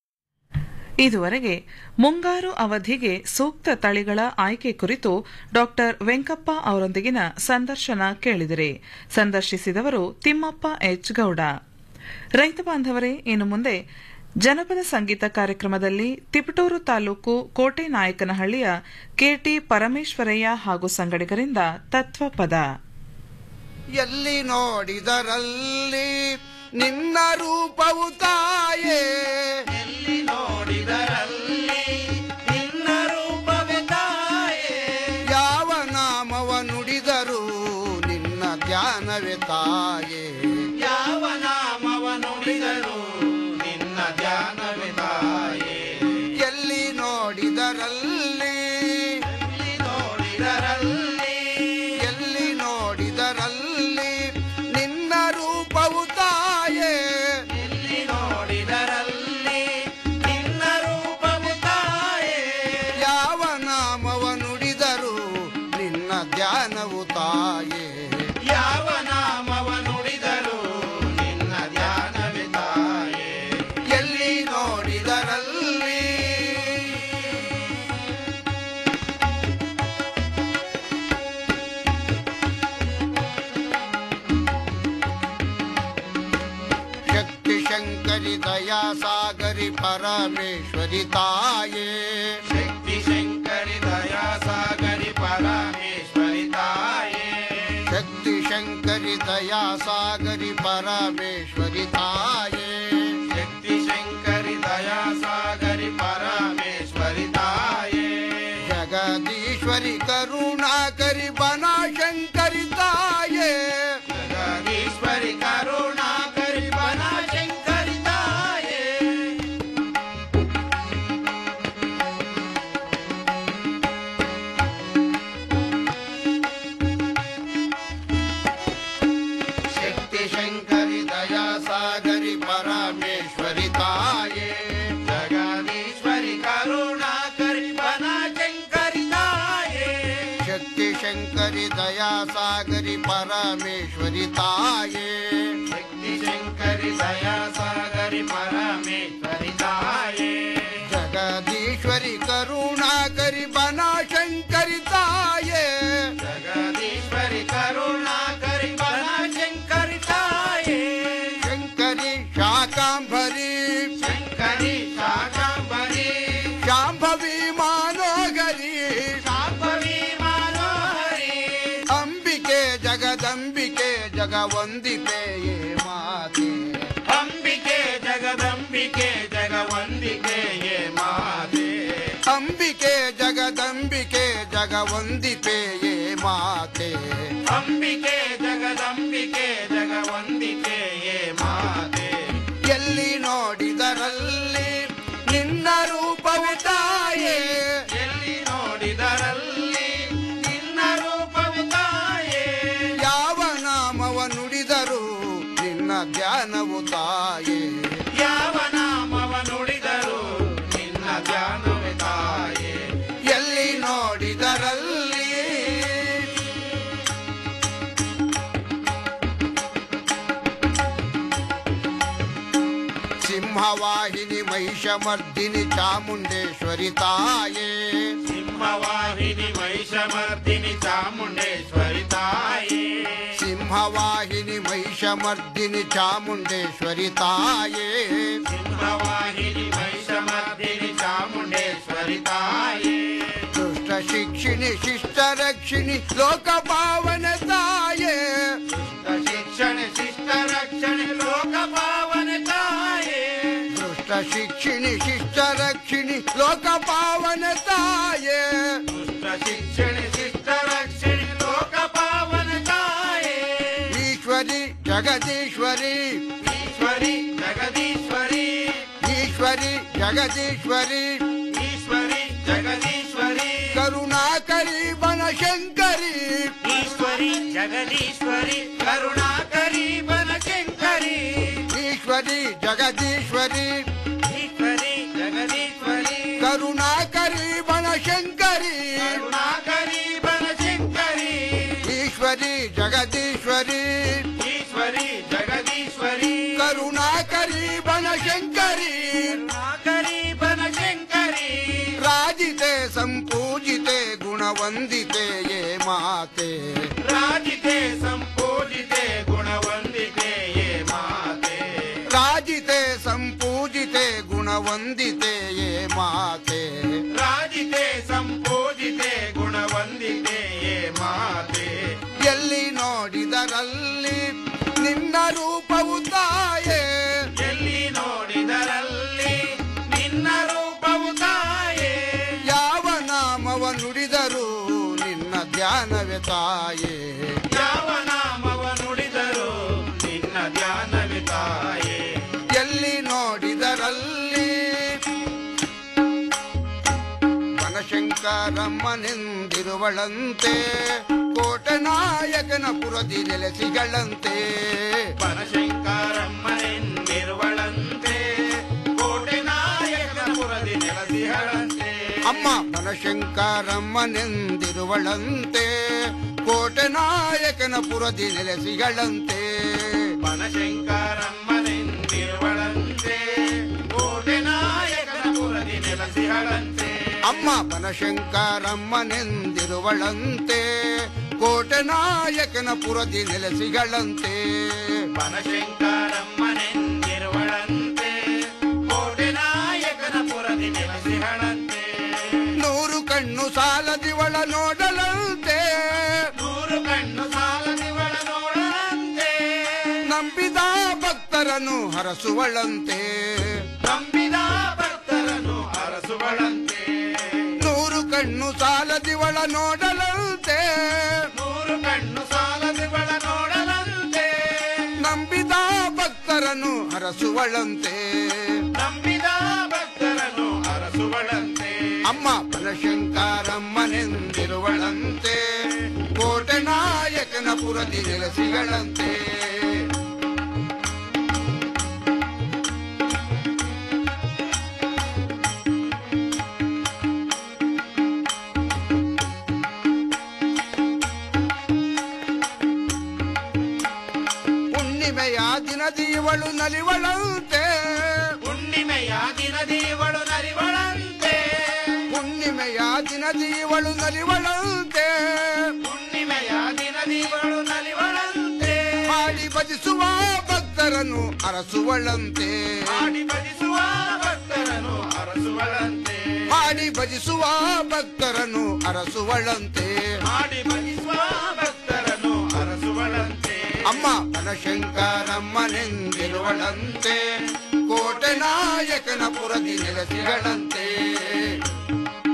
ಇದುವರೆಗೆ ಮುಂಗಾರು ಅವಧಿಗೆ ಸೂಕ್ತ ತಳಿಗಳ ಆಯ್ಕೆ ಕುರಿತು ಡಾಕ್ಟರ್ ವೆಂಕಪ್ಪ ಅವರೊಂದಿಗಿನ ಸಂದರ್ಶನ ಕೇಳಿದಿರಿ ಸಂದರ್ಶಿಸಿದವರು ತಿಮ್ಮಪ್ಪ ಎಚ್ ಗೌಡ ರೈತ ಬಾಂಧವರೇ ಇನ್ನು ಮುಂದೆ ಜನಪದ ಸಂಗೀತ ಕಾರ್ಯಕ್ರಮದಲ್ಲಿ ತಿಪಟೂರು ತಾಲೂಕು ಕೋಟೆ ನಾಯಕನಹಳ್ಳಿಯ ಕೆಟಿ ಪರಮೇಶ್ವರಯ್ಯ ಹಾಗೂ ಸಂಗಡಿಗರಿಂದ ತತ್ವಪದ ಎಲ್ಲಿ ನೋಡಿದರಲ್ಲಿ ನಿನ್ನ ರೂಪವು ತಾಯೇ ಎಲ್ಲಿ ನೋಡಿದರಲ್ಲಿ ನಿನ್ನ ರೂಪವು ತಾಯೇ ಯಾವ ನಾಮವ ನುಡಿದರೂ ನಿನ್ನ ಧ್ಯಾನವೇ ತಾಯೇ ಯಾವ ನಾಮವ ನುಡಿದರೂ ನಿನ್ನ ಧ್ಯಾನವೇ ತಾಯೇ ಎಲ್ಲಿ ನೋಡಿದರಲ್ಲಿ ಎಲ್ಲಿ ನೋಡಿದರಲ್ಲಿ ಎಲ್ಲಿ ನೋಡಿದರಲ್ಲಿ ನಿನ್ನ ರೂಪವು ತಾಯೇ ಎಲ್ಲಿ ನೋಡಿದರಲ್ಲಿ ನಿನ್ನ ರೂಪವು ತಾಯೇ ಯಾವ ನಾಮವ ನುಡಿದರೂ ನಿನ್ನ ಧ್ಯಾನವು ತಾಯೇ ಯಾವ ನಾಮವ ನುಡಿದರೂ ನಿನ್ನ ಧ್ಯಾನವೇ ತಾಯೇ ಎಲ್ಲಿ ನೋಡಿದರಲ್ಲಿ ಶಕ್ತಿ ಶಂಕರಿ ದಯಾ ಸಾಗರಿ ಪರಮೇಶ್ವರಿ ತಾಯೇ ಶಕ್ತಿ ಶಂಕರಿ ದಯಾ ಸಾಗರಿ ಪರಮೇಶ್ವರಿ ತಾಯೇ ಶಕ್ತಿ ಶಂಕರಿ ದಯಾ ಸಾಗರಿ ಪರಮೇಶ್ವರಿ ತಾಯೇ ಶಕ್ತಿ ಶಂಕರಿ ದಯಾ ಸಾಗರಿ ಪರಮೇಶ್ವರಿ ತಾಯೇ ಜಗದೀಶ್ವರಿ ಕರುಣಾಕರಿ ಬನಶಂಕರಿ ತಾಯೇ ಜಗದೀಶ್ವರಿ ಕರುಣಾಕರಿ ಬನಶಂಕರಿ ತಾಯೇ ಶಕ್ತಿ ಶಂಕರಿ ದಯಾ ಸಾಗರಿ ಪರಮೇಶ್ವರಿ ತಾಯೇ ಜಗದೀಶ್ವರಿ ಕರುಣಾಕರಿ ಬನಶಂಕರಿ ತಾಯೇ ಶಕ್ತಿ ಶಂಕರಿ ದಯಾ ಸಾಗರಿ ಪರಮೇಶ್ವರಿ ತಾಯೇ ಶಕ್ತಿ ಶಂಕರಿ ದಯಾ ಸಾಗರಿ ಪರಮೇಶ್ವರಿ ತಾಯೇ ಜಗದೀಶ್ವರಿ ಕರುಣಾಕರಿ ಬನಶಂಕರಿ ತಾಯೇ ಜಗದೀಶ್ವರಿ ಕರುಣಾಕರಿ ಬನಶಂಕರಿ ತಾಯೇ ಶಂಕರಿ ಶಾಕಾಂಬರಿ ಶಂಕರಿ ಶಾಕಾಂಬರಿ ಶಾಂಭವಿ ಮಾನೋಗರಿ ಶಾಂಭವಿ ಮಾನೋಹರಿ ಅಂಬಿಕೆ ಜಗದಂಬಿಕೆ ಜಗವಂದಿಪೆಯೇ ಮಾತೆ ಅಂಬಿಕೆ ಜಗದಂಬಿಕೆ ಜಗವಂದಿಕೆಯೇ ಮಾತೆ ಅಂಬಿಕೆ ಜಗದಂಬಿಕೆ ಜಗವಂದಿಪೆಯೇ ಮಾತೆ ಅಂಬಿಕೆ ಜಗದಂಬಿಕೆ ಜಗವಂದಿಕೆಯೇ ಮಾತೆ ಎಲ್ಲಿ ನೋಡಿದರಲ್ಲಿ ನಿನ್ನ ರೂಪವು ತಾಯೇ ಎಲ್ಲಿ ನೋಡಿದರಲ್ಲಿ ನಿನ್ನ ರೂಪವು ತಾಯೇ ಯಾವ ನಾಮವ ನುಡಿದರು ನಿನ್ನ ಧ್ಯಾನವು ತಾಯೇ ಯಾವ ನಾಮವ ನುಡಿದರು ನಿನ್ನ ಧ್ಯಾನವೇ ತಾಯೇ ಎಲ್ಲಿ ನೋಡಿದರಲ್ಲಿ ಸಿಂಹವಾಹಿನಿ ಮಹಿಷಮರ್ದಿನಿ ಚಾಮುಂಡೇಶ್ವರಿ ತಾಯೇ ಸಿಂಹವಾಹಿನಿ ಮಹಿಷಮರ್ದಿನಿ ಚಾಮುಂಡೇಶ್ವರಿ ತಾಯೇ ಸಿಂಹವಾಹಿನಿ ಮಹಿಷಮರ್ದಿನಿ ಚಾಮುಂಡೇಶ್ವರಿ ತಾಯೇ ಸಿಂಹವಾಹಿನಿ ಮಹಿಷಮರ್ದಿನಿ ಚಾಮುಂಡೇಶ್ವರಿ ತಾಯೇ ದುಷ್ಟ ಶಿಕ್ಷಿಣಿ ಶಿಷ್ಟ ರಕ್ಷಿಣಿ ಲೋಕ ಪಾವನ ತಾಯೇ ಶಿಕ್ಷಣ ಶಿಷ್ಟ ರಕ್ಷಣೆ ಲೋಕ ಪಾವನ ತಾಯೇ ದುಷ್ಟ ಶಿಕ್ಷಿಣಿ ಶಿಷ್ಟ ರಕ್ಷಿಣಿ ಲೋಕ ಪಾವನ ತಾಯೇ ದುಷ್ಟ ಶಿಕ್ಷಣ ಶಿಷ್ಟ ರಕ್ಷಣೆ ಲೋಕ ಪಾವನ ತಾಯೇ ಈಶ್ವರಿ ಜಗದೀಶ್ವರಿ ಈಶ್ವರಿ ಜಗದೀಶ್ವರಿ ಈಶ್ವರಿ ಜಗದೀಶ್ವರಿ ಈಶ್ವರಿ ಜಗದೀಶ್ವರಿ ಕರುಣಾಕರಿ ಬನಶಂಕರಿ ಈಶ್ವರಿ ಜಗದೀಶ್ವರಿ ಕರುಣಾಕರಿ ಬನಶಂಕರಿ ಈಶ್ವರಿ ಜಗದೀಶ್ವರಿ ಈಶ್ವರಿ ಜಗದೀಶ್ವರಿ ಕರುಣಾಕರಿ ಬನಶಂಕರಿ ಕರುಣಾಕರಿ ಬನಶಂಕರಿ ಈಶ್ವರಿ ಜಗದೀಶ್ವರಿ ಈಶ್ವರಿ ಜಗದೀಶ್ವರಿ ಕರುಣಾಕರಿ ಬನಶಂಕರಿ ಕರುಣಾಕರಿ ಬನಶಂಕರಿ ರಾಜಿತೆ ಸಂಪೂಜಿತೆ ಗುಣವಂದಿತೆಯೇ ಮಾತೆ ರಾಜಿತೆ ಸಂಪೂಜಿತೆ ಗುಣವಂದಿತೆಯೇ ಮಾತೆ ರಾಜಿತೆ ಸಂಪೂಜಿತೆ ಗುಣವಂದಿತೆಯೇ ಮಾತೆ ರಾಜಿತೆ ಸಂಪೂಜಿತೆ ಗುಣವಂದಿತೆಯೇ ಮಾತೆ ಎಲ್ಲಿ ನೋಡಿದರಲ್ಲಿ ನಿನ್ನ ರೂಪವು ತಾಯೇ ಎಲ್ಲಿ ನೋಡಿದರಲ್ಲಿ ನಿನ್ನ ರೂಪವು ತಾಯೇ ಯಾವ ನಾಮವ ನುಡಿದರು ನಿನ್ನ ಧ್ಯಾನವೇ ತಾಯೇ ಯಾವ ನಾಮವ ನುಡಿದರು ನಿನ್ನ ಧ್ಯಾನವೇ ತಾಯೇ ಎಲ್ಲಿ ನೋಡಿದರಲ್ಲಿ ಬನಶಂಕರಮ್ಮನೆಂದಿರುವಳಂತೆ ಕೋಟೆ ನಾಯಕನ ಪುರದಿ ನೆಲೆಸಿಗಳಂತೆ ಬನಶಂಕರಮ್ಮನೆಂದಿರುವಳಂತೆ ಕೋಟೆ ನಾಯಕನ ಪುರದಿ ನೆಲಸಿಹಳಂತೆ ಅಮ್ಮ ಬನಶಂಕರಮ್ಮನೆಂದಿರುವಳಂತೆ ಕೋಟೆ ನಾಯಕನ ಪುರದಿ ನೆಲೆಸಿಗಳಂತೆ ಬನಶಂಕರಮ್ಮನೆಂದಿರುವಳಂತೆ ಕೋಟೆ ನಾಯಕನ ಪುರದಿ ನೆಲಸಿಹಳಂತೆ ಅಮ್ಮ ಬನಶಂಕರಮ್ಮನೆಂದಿರುವಳಂತೆ ಕೋಟೆ ನಾಯಕನ ಪುರದಿ ನೆಲೆಸಿಗಳಂತೆ ಬನಶಂಕರಮ್ಮನೆಂದಿರುವಳಂತೆ ಕೋಟೆ ನಾಯಕನ ಪುರದಿ ನೆಲಸಿಹಳಂತೆ ನೂರು ಕಣ್ಣು ಸಾಲದಿವಳ ನೋಡಲಂತೆ ನೂರು ಕಣ್ಣು ಸಾಲದಿವಳ ನೋಡಲಂತೆ ನಂಬಿದ ಭಕ್ತರನ್ನು ಹರಸುವಳಂತೆ ನಂಬಿದ ಭಕ್ತರನ್ನು ಅರಸುವಳಂತೆ ನೂರು ಕಣ್ಣು ಸಾಲದಿವಳ ನೋಡಲಂತೆ ನೂರು ಕಣ್ಣು ಸಾಲದಿವಳ ನೋಡಲಂತೆ ನಂಬಿದ ಭಕ್ತರನ್ನು ಹರಸುವಳಂತೆ ನಂಬಿದ ಭಕ್ತರನ್ನು ಅರಸುವಳಂತೆ ಅಮ್ಮ ಬನಶಂಕರಮ್ಮನೆಂದಿರುವಳಂತೆ ಕೋಟೆ ನಾಯಕನ ಪುರದಿ ನೆಲೆಸಿಗಳಂತೆ ಹುಣ್ಣಿಮೆಯ ದಿನದಿ ಇವಳು ನಲಿವಳಂತೆ ಹುಣ್ಣಿಮೆಯ ದಿನದಿ ಇವಳು ನಲಿವಳಂತೆ ಹುಣ್ಣಿಮೆಯ ದಿನದಿ ಇವಳು ನಲಿವಳಂತೆ ಹುಣ್ಣಿಮೆಯ ದಿನದಿ ಇವಳು ನಲಿವಳಂತೆ ಹಾಡಿ ಭಜಿಸುವ ಭಕ್ತರನ್ನು ಅರಸುವಳಂತೆ ಹಾಡಿ ಭಜಿಸುವ ಭಕ್ತರನ್ನು ಅರಸುವಳಂತೆ ಹಾಡಿ ಭಜಿಸುವ ಭಕ್ತರನ್ನು ಅರಸುವಳಂತೆ ಹಾಡಿ ಭಜಿಸುವ ಭಕ್ತರನ್ನು ಅರಸುವಳಂತೆ ಅಮ್ಮ ಬನಶಂಕರಮ್ಮನೆಂದಿರುವಳಂತೆ ಕೋಟೆ ನಾಯಕನ ಪುರದಿ ನೆಲೆಸಿಗಳಂತೆ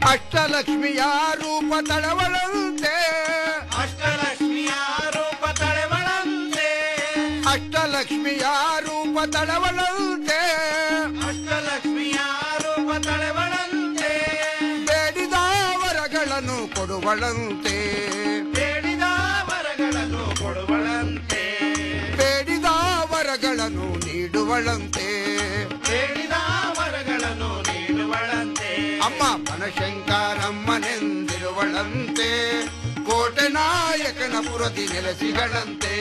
ಅಷ್ಟಲಕ್ಷ್ಮಿಯ ರೂಪ ತಳವಳಂತೆ ಅಷ್ಟಲಕ್ಷ್ಮಿಯ ರೂಪ ತಳೆವಳಂತೆ ಅಷ್ಟಲಕ್ಷ್ಮಿಯ ರೂಪ ತಳವಳಂತೆ ಅಷ್ಟಲಕ್ಷ್ಮಿಯ ರೂಪ ತಳೆವಳಂತೆ ಬೇಡಿದ ವರಗಳನ್ನು ಕೊಡುವಳಂತೆ ಬೇಡಿದ ವರಗಳನ್ನು ಕೊಡುವಳಂತೆ ಬೇಡಿದ ವರಗಳನ್ನು ನೀಡುವಳಂತೆ ಬೇಡಿದ ವರಗಳನ್ನು ನೀಡುವಳಂತೆ ಅಮ್ಮ ಬನಶಂಕರಮ್ಮನೆಂದಿರುವಳಂತೆ ಕೋಟೆ ನಾಯಕನ ಪುರದಿ ನೆಲೆಸಿಗಳಂತೆ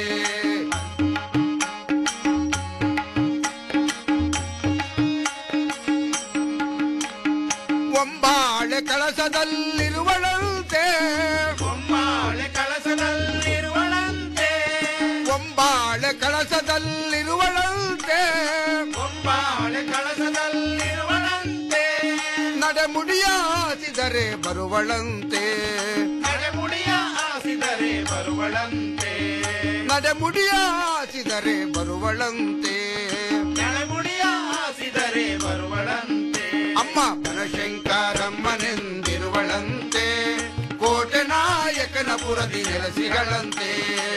ಒಂಬಾಳೆ ಕಳಸದಲ್ಲಿರುವಳಂತೆ ಬೊಂಬಾಳೆ ಕಳಸದಲ್ಲಿರುವಳಂತೆ ಒಂಬಾಳೆ ಕಳಸದಲ್ಲಿರುವಳಂತೆ ಬೊಂಬಾಳೆ ಕಳಸದಲ್ಲಿರುವಳಂತೆ ನಡೆಮುಡಿಯಾಸಿದರೆ ಬರುವಳಂತೆ ನಡೆಮುಡಿಯ ಆಸಿದರೆ ಬರುವಳಂತೆ ನಡೆಮುಡಿಯಾಸಿದರೆ ಬರುವಳಂತೆ ನಡೆಮುಡಿಯ ಆಸಿದರೆ ಬರುವಳಂತೆ ಅಮ್ಮ ಬನಶಂಕರಮ್ಮನೆಂದಿರುವಳಂತೆ ಕೋಟೆ ನಾಯಕನ ಪುರದಿ ನೆಲೆಸಿಗಳಂತೆ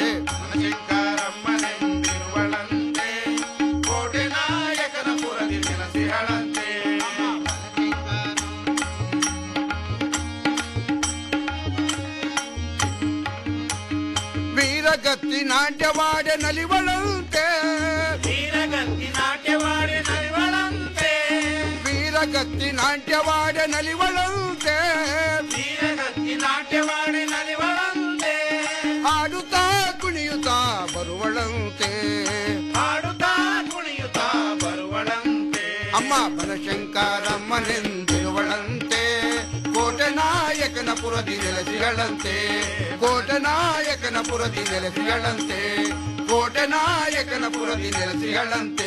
ಶಂಕರಮ್ಮನೆಂದಿರುವಳಂತೆ ಕೋಟೆ ನಾಯಕನ ಪುರದಿ ನೆಲೆಸಿಗಳಂತೆ ವೀರಗತ್ತಿ ನಾಟ್ಯವಾಡ ನಲಿವಳಂತೆ ವೀರಗತ್ತಿ ನಾಟ್ಯವಾಡಿ ನಲಿವಳಂತೆ ವೀರಗತ್ತಿ ನಾಟ್ಯವಾಡ ನಲಿವಳಂತೆ ವೀರಗತ್ತಿ ನಾಟ್ಯವಾಡಿ ನಲಿವಳಂತೆ ಆಡುತ್ತಾ ಕುಣಿಯುತ್ತಾ ಬರುವಳಂತೆ ಹಾಡುತ್ತಾ ಕುಣಿಯುತ್ತಾ ಬರುವಳಂತೆ ಅಮ್ಮ ಬನಶಂಕರಮ್ಮನೆಂದಿರುವಳಂತೆ ಕೋಟೆ ನಾಯಕನ ಪುರದಿ ನೆಲೆಸಿಗಳಂತೆ ಕೋಟೆ ನಾಯಕನ ಪುರದಿ ನೆಲೆಸಿಗಳಂತೆ ಕೋಟೆ ನಾಯಕನ ಪುರದಿ ನೆಲೆಸಿಗಳಂತೆ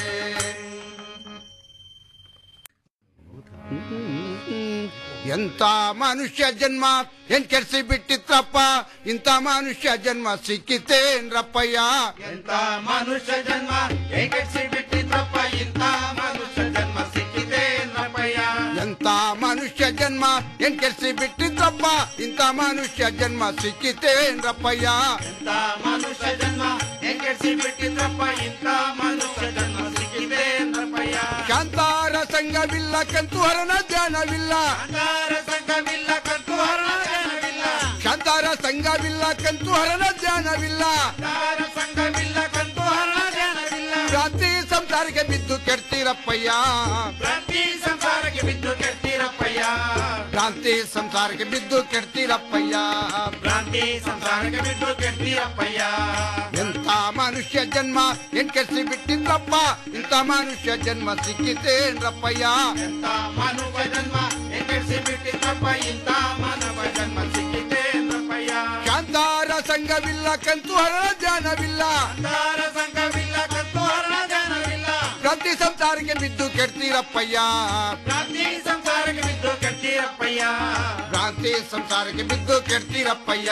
ಎಂತ ಮನುಷ್ಯ ಜನ್ಮ ಏನ್ ಕೆಡ್ಸಿ ಬಿಟ್ಟಿತ್ರಪ್ಪ ಇಂಥ ಮನುಷ್ಯ ಜನ್ಮ ಸಿಕ್ಕಿತೇನ್ರಪ್ಪಯ್ಯ ಎಂತ ಮನುಷ್ಯ ಜನ್ಮ ಏಕೆಡ್ಸಿ ಬಿಟ್ಟಿದ್ರಪ್ಪ ಇಂಥ ಮನುಷ್ಯ ಜನ್ಮ ಸಿಕ್ಕಿದೆ ನಮ್ಮಯ್ಯ ಎಂತ ಮನುಷ್ಯ ಜನ್ಮ ಏನ್ ಕೆಡ್ಸಿ ಬಿಟ್ಟಿದ್ರಪ್ಪ ಇಂಥ ಮನುಷ್ಯ ಜನ್ಮ ಸಿಕ್ಕಿತೇನ್ರಪ್ಪಯ್ಯ ಎಂತ ಮನುಷ್ಯ ಜನ್ಮ ಏಕೆಡ್ಸಿ ಬಿಟ್ಟಿದ್ರಪ್ಪ ಇಂಥ ಮನುಷ್ಯ ಜನ್ಮ ಸಿಕ್ಕಿದೆ ನಮ್ಮಯ್ಯ ಶಾಂತಾರ ಸಂಘವಿಲ್ಲ ಕಂತು ಹರನ ಧ್ಯಾನವಿಲ್ಲ ಅಂಗಾರ ಸಂಘವಿಲ್ಲ ಕಂತು ಹರಣ ಜನವಿಲ್ಲ ಶಾಂತಾರ ಸಂಘವಿಲ್ಲ ಕಂತು ಹರನ ಧ್ಯಾನವಿಲ್ಲ ಅಂಗಾರ ಸಂಘವಿಲ್ಲ ಕಂತು ಹರಣ ಜನವಿಲ್ಲ ಕ್ರಾಂತಿ ಸಂಸಾರಕ್ಕೆ ಬಿದ್ದು ಕೆಡ್ತೀರಪ್ಪಯ್ಯ ಪ್ರತಿ ಸಂಸಾರಕ್ಕೆ ಬಿದ್ದು ಕೆಡ್ತೀರಪ್ಪಯ್ಯ ಕ್ರಾಂತಿ ಸಂಸಾರಕ್ಕೆ ಬಿದ್ದು ಕೆಡ್ತೀರಪ್ಪಯ್ಯ ಭ್ರಾಂತಿ ಸಂಸಾರಕ್ಕೆ ಬಿದ್ದು ಕೆಡ್ತೀರಪ್ಪಯ್ಯ ಎಂತ ಮನುಷ್ಯ ಜನ್ಮ ಏನ್ ಕೆಡ್ಸಿ ಬಿಟ್ಟಿದ್ರಪ್ಪ ಇಂಥ ಮನುಷ್ಯ ಜನ್ಮ ಸಿಕ್ಕಿತೇನ್ರಪ್ಪಯ್ಯ ಎಂತ ಮಾನವ ಜನ್ಮ ಏಕೆಡ್ಸಿ ಬಿಟ್ಟಿದ್ರಪ್ಪ ಇಂಥ ಮಾನವ ಜನ್ಮ ಸಿಕ್ಕಿದೆ ನಮ್ಮಯ್ಯ ಶಾಂತಾರ ಸಂಘವಿಲ್ಲ ಕಂತು ಹರನ ಧ್ಯಾನವಿಲ್ಲ ಅಂಗಾರ ಸಂಘವಿಲ್ಲ ಕಂತು ಹರಣ ಜನವಿಲ್ಲ ಪ್ರತಿ ಸಂಸಾರಕ್ಕೆ ಬಿದ್ದು ಕೆಡ್ತೀರಪ್ಪಯ್ಯ ಭ್ರಾಂತಿ ಸಂಸಾರಕ್ಕೆ ಬಿದ್ದು ಕೆಡ್ತೀರಪ್ಪಯ್ಯ ಕ್ರಾಂತಿ ಸಂಸಾರಕ್ಕೆ ಬಿದ್ದು ಕೆಡ್ತೀರಪ್ಪಯ್ಯ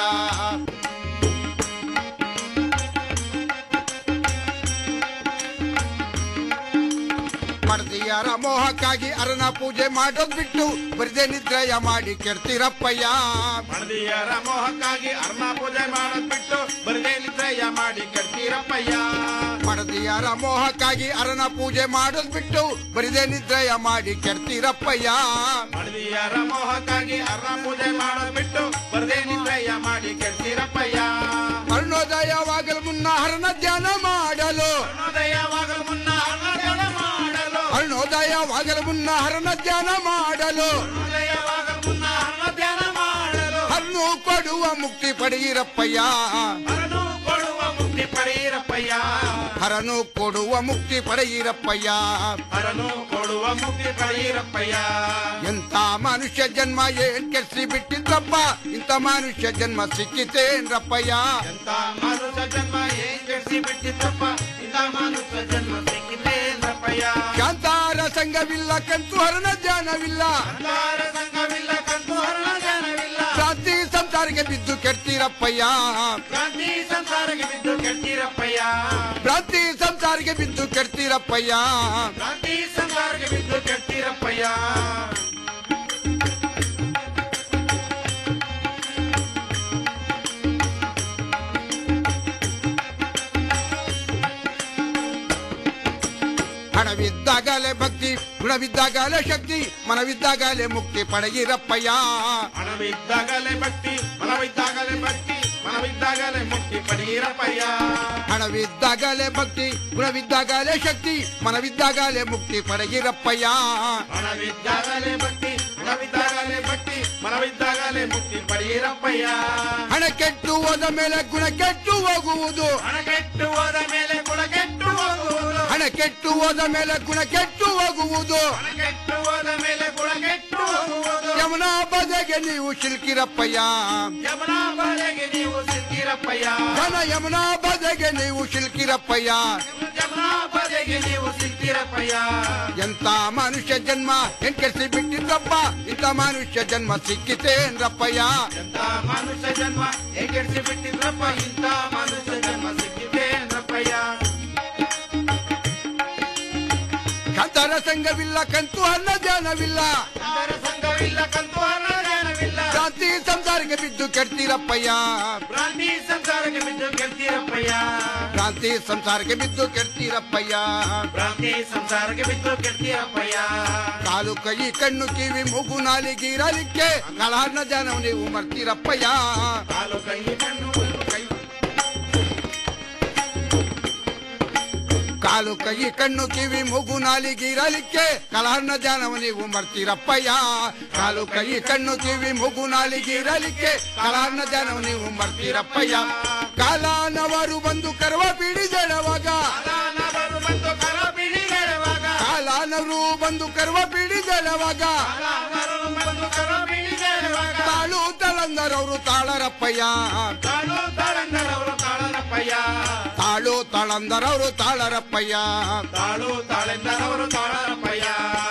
ಮಡದಿಯರ ಮೋಹಕ್ಕಾಗಿ ಅರನ ಪೂಜೆ ಮಾಡೋದ್ ಬಿಟ್ಟು ಬರಿದೆ ನಿದ್ರಯ ಮಾಡಿ ಕೆಡ್ತೀರಪ್ಪಯ್ಯ ಮಡದಿಯರ ಮೋಹಕ್ಕಾಗಿ ಅರ್ಮ ಪೂಜೆ ಮಾಡೋದ್ ಬಿಟ್ಟು ಬರದೇ ನಿದ್ರಯ್ಯ ಮಾಡಿ ಕೆಡ್ತೀರಪ್ಪಯ್ಯ ಮಡದಿಯರ ಮೋಹಕ್ಕಾಗಿ ಅರನ ಪೂಜೆ ಮಾಡೋದ್ ಬಿಟ್ಟು ಬರಿದೆ ನಿದ್ರಯ ಮಾಡಿ ಕೆಡ್ತೀರಪ್ಪಯ್ಯ ಮಡದಿಯರ ಮೋಹಕ್ಕಾಗಿ ಅರ್ಮ ಪೂಜೆ ಮಾಡೋದ್ ಬಿಟ್ಟು ಬರದೇ ನಿದ್ರಯ್ಯ ಮಾಡಿ ಕೆಡ್ತೀರಪ್ಪಯ್ಯ ಅರುಣೋದಯವಾಗಲು ಮುನ್ನ ಹರನ ಧ್ಯಾನ ಮಾಡಲು ಅರುಣೋದಯವಾಗಲು ಮುನ್ನ ಅರುಣೋದಯ ಮಾಡಲು ಅರುಣೋದಯವಾಗಲು ಮುನ್ನ ಹರನ ಧ್ಯಾನ ಮಾಡಲು ಅರುಣೋದಯವಾಗಲು ಮುನ್ನ ಅರುಣ ಧ್ಯಾನ ಮಾಡಲು ಹಣ್ಣು ಕೊಡುವ ಮುಕ್ತಿ ಪಡೆಯಿರಪ್ಪಯ್ಯ ಹರನು ಕೊಡುವ ಮುಕ್ತಿ ಪಡೆಯಿರಪ್ಪಯ್ಯ ಹರನು ಕೊಡುವ ಮುಕ್ತಿ ಪಡೆಯಿರಪ್ಪಯ್ಯ ಹರನು ಕೊಡುವ ಮುಕ್ತಿ ಪಡೆಯಿರಪ್ಪಯ್ಯ ಎಂತ ಮನುಷ್ಯ ಜನ್ಮ ಏನ್ ಕೆಡ್ಸಿ ಬಿಟ್ಟಿದ್ದಪ್ಪ ಇಂಥ ಮನುಷ್ಯ ಜನ್ಮ ಸಿಕ್ಕಿತೇನ್ರಪ್ಪಯ್ಯ ಎಂತ ಮನುಷ್ಯ ಜನ್ಮ ಏನ್ ಕೆಡಿಸಿ ಬಿಟ್ಟಿದ್ದಪ್ಪ ಇಂಥ ಮನುಷ್ಯ ಜನ್ಮ ಸಿಕ್ಕಿದೆ ನಪ್ಪಯ್ಯ ಶಾಂತಾರ ಸಂಘವಿಲ್ಲ ಕಂತು ಹರನ ಧ್ಯಾನವಿಲ್ಲ ಅಂಗಾರ ಸಂಘವಿಲ್ಲ ಕಂತು ಹರಣ ಜನವಿಲ್ಲ ಕ್ರಾಂತಿ ಸಂಸಾರಕ್ಕೆ ಬಿದ್ದು ಕೆಡ್ತೀರಪ್ಪಯ್ಯ ಕ್ರಾಂತಿ ಸಂಸಾರಕ್ಕೆ ಬಿದ್ದು ಕೆಡ್ತೀರಪ್ಪಯ್ಯ ಭ್ರಾಂತಿ ಸಂಸಾರಕ್ಕೆ ಬಿದ್ದು ಕೆಡ್ತೀರಪ್ಪಯ್ಯ ಕ್ರಾಂತಿ ಸಂಸಾರಕ್ಕೆ ಬಿದ್ದು ಕೆಡ್ತೀರಪ್ಪಯ್ಯ ಹಣವಿದ್ದಾಗಲೇ ಭಕ್ತಿ ಗುಣವಿದ್ದಾಗಲೇ ಶಕ್ತಿ ಮನವಿದ್ದಾಗಲೇ ಮುಕ್ತಿ ಪಡೆಯಿರಪ್ಪಯ್ಯ ಹಣವಿದ್ದಾಗಲೇ ಭಕ್ತಿ ಮನವಿದ್ದಾಗಲೇ ಭಕ್ತಿ ಮನವಿದ್ದಾಗಲೇ ಮುಕ್ತಿ ಪಡೆಯಿರಪ್ಪಯ್ಯ ಹಣವಿದ್ದಾಗಲೇ ಭಕ್ತಿ ಗುಣವಿದ್ದಾಗಲೇ ಶಕ್ತಿ ಮನವಿದ್ದಾಗಲೇ ಮುಕ್ತಿ ಪಡೆಯಿರಪ್ಪಯ್ಯ ಹಣವಿದ್ದಾಗಲೇ ಭಕ್ತಿ ಗುಣವಿದ್ದಾಗಲೇ ಭಕ್ತಿ ಮನವಿದ್ದಾಗಲೇ ಮುಕ್ತಿ ಪಡೆಯಿರಪ್ಪಯ್ಯ ಹಣ ಕೆಟ್ಟು ಹೋದ ಮೇಲೆ ಗುಣ ಕೆಟ್ಟು ಹೋಗುವುದು ಹಣ ಕೆಟ್ಟು ಹೋದ ಮೇಲೆ ಗುಣ ಕೆಟ್ಟು ಹೋಗುವುದು ಹಣ ಕೆಟ್ಟು ಹೋದ ಮೇಲೆ ಗುಣ ಕೆಟ್ಟು ಹೋಗುವುದು ಹಣ ಕೆಟ್ಟು ಹೋದ ಮೇಲೆ ಗುಣ ಕೆಟ್ಟು ಹೋಗುವುದು ಯಮುನಾ ಬದೆಗೆ ನೀವು ಶಿಲ್ಕಿರಪ್ಪಯ್ಯ ಯಮುನಾ ಬಲೆಗೆ ನೀವು ಸಿಕ್ಕಿರಪ್ಪಯ್ಯ ಘನ ಯಮುನಾ ಬದೆಗೆ ನೀವು ಶಿಲ್ಕಿರಪ್ಪಯ್ಯ ಯಮುನಾ ಬಲೆಗೆ ನೀವು ಸಿಕ್ಕಿರಪ್ಪಯ್ಯ ಎಂತ ಮನುಷ್ಯ ಜನ್ಮ ಏನ್ ಕೆಡ್ಸಿ ಬಿಟ್ಟಿದ್ದಪ್ಪ ಇಂಥ ಮನುಷ್ಯ ಜನ್ಮ ಸಿಕ್ಕಿತೇನ್ರಪ್ಪಯ್ಯ ಎಂತ ಮನುಷ್ಯ ಜನ್ಮ ಏಕೆಡ್ಸಿ ಬಿಟ್ಟಿದ್ರಪ್ಪ ಇಂಥ ಮನುಷ್ಯ ಜನ್ಮ ಸಿಕ್ಕಿದ್ದೇನ್ರಪ್ಪಯ್ಯ ಕಂತರ ಸಂಘವಿಲ್ಲ ಕಂತು ಅನ್ನ ಧ್ಯಾನವಿಲ್ಲ ಅದರ ಸಂಘವಿಲ್ಲ ಕಂತು ಹಣವಿಲ್ಲ ಶಾಂತಿ ಸಂಸಾರಕ್ಕೆ ಬಿದ್ದು ಕೆಡ್ತೀರಪ್ಪಯ್ಯ ಭ್ರಾಂತಿ ಸಂಸಾರಕ್ಕೆ ಬಿದ್ದು ಕೆಡ್ತೀರಪ್ಪಯ್ಯ ಕ್ರಾಂತಿ ಸಂಸಾರಕ್ಕೆ ಬಿದ್ದು ಕೆಡ್ತೀರಪ್ಪಯ್ಯ ಭ್ರಾಂತಿ ಸಂಸಾರಕ್ಕೆ ಬಿದ್ದು ಕೆಡ್ತೀರಪ್ಪಯ್ಯ ಕಾಲು ಕೈ ಕಣ್ಣು ಕಿವಿ ಮೂಗು ನಾಲಿಗಿರಲಿಕ್ಕೆ ಕಳಹರ್ನ ಜನ ನೀವು ಮರ್ತೀರಪ್ಪಯ್ಯ ಕಾಲು ಕೈ ಕಣ್ಣು ಕೈ ಕಾಲು ಕೈ ಕಣ್ಣು ಕಿವಿ ಮೂಗು ನಾಲಿಗಿರಲಿಕ್ಕೆ ಕಳಹರ್ನ ಜಾನವ ನೀವು ಮರ್ತೀರಪ್ಪಯ್ಯ ಕಾಲು ಕೈ ಕಣ್ಣು ಕಿವಿ ಮೂಗು ನಾಲಿಗಿರಲಿಕ್ಕೆ ಕಳಹರ್ನ ಜಾನವ ನೀವು ಮರ್ತೀರಪ್ಪಯ್ಯ ಕಾಲಾನವರು ಬಂದು ಕರ್ವ ಬಿಡಿದೆಳವಾಗ ಕಾಲಾನವರು ಬಂದು ಕರ ಬಿಡಿಗೆಳುವಾಗ ಕಾಲಾನವರು ಬಂದು ಕರ್ವ ಬಿಡಿದೆಳವಾಗ ಕಾಲಾನವರು ಬಂದು ಕರ ಬಿಡಿಗೆಳುವಾಗ ತಾಳು ತಳಂದರವರು ತಾಳರಪ್ಪಯ್ಯ ತಾಳು ತಾಳಂದರವರು ತಾಳರಪ್ಪಯ್ಯ ತಾಳು ತಳಂದರವರು ತಾಳರಪ್ಪಯ್ಯ ತಾಳು ತಾಳೆಂದರವರು ತಾಳರಪ್ಪಯ್ಯ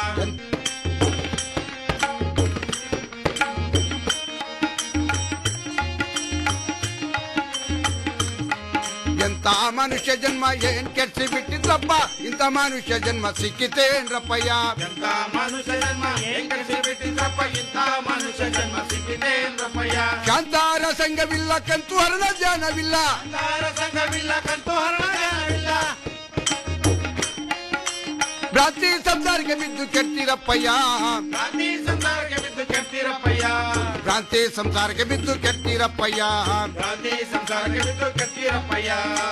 ಎಂತ ಮನುಷ್ಯ ಜನ್ಮ ಏನ್ ಕೆಡ್ಸಿ ಬಿಟ್ಟಿದ್ದಪ್ಪ ಇಂಥ ಮನುಷ್ಯ ಜನ್ಮ ಸಿಕ್ಕಿತೇನ್ರಪ್ಪಯ್ಯ ಎಂತ ಮನುಷ್ಯ ಜನ್ಮ ಏನ್ ಕಳಿಸಿ ಬಿಟ್ಟಿದ್ರಪ್ಪ ಇಂಥ ಮನುಷ್ಯ ಜನ್ಮ ಸಿಕ್ಕಿದ್ದೇನ್ರಪ್ಪಯ್ಯ ಶಾಂತಾರ ಸಂಘವಿಲ್ಲ ಕಂತು ಹರಣ ಜ್ಞಾನವಿಲ್ಲ ತಾರ ಸಂಘವಿಲ್ಲ ಕಂತು ಹರಣವಿಲ್ಲ ಭ್ರಾಂತಿ ಸಂಸಾರಕ್ಕೆ ಬಿದ್ದು ಕೆಡ್ತೀರಪ್ಪಯ್ಯ ಗಾಂಧಿ ಸಂಸಾರಕ್ಕೆ ಬಿದ್ದು ಕೆಡ್ತೀರಪ್ಪಯ್ಯ ಭ್ರಾಂತಿ ಸಂಸಾರಕ್ಕೆ ಬಿದ್ದು ಕೆಡ್ತೀರಪ್ಪಯ್ಯ ಗಾಂಧಿ ಸಂಸಾರಕ್ಕೆ ಬಿದ್ದು ಕೆಡ್ತೀರಪ್ಪಯ್ಯ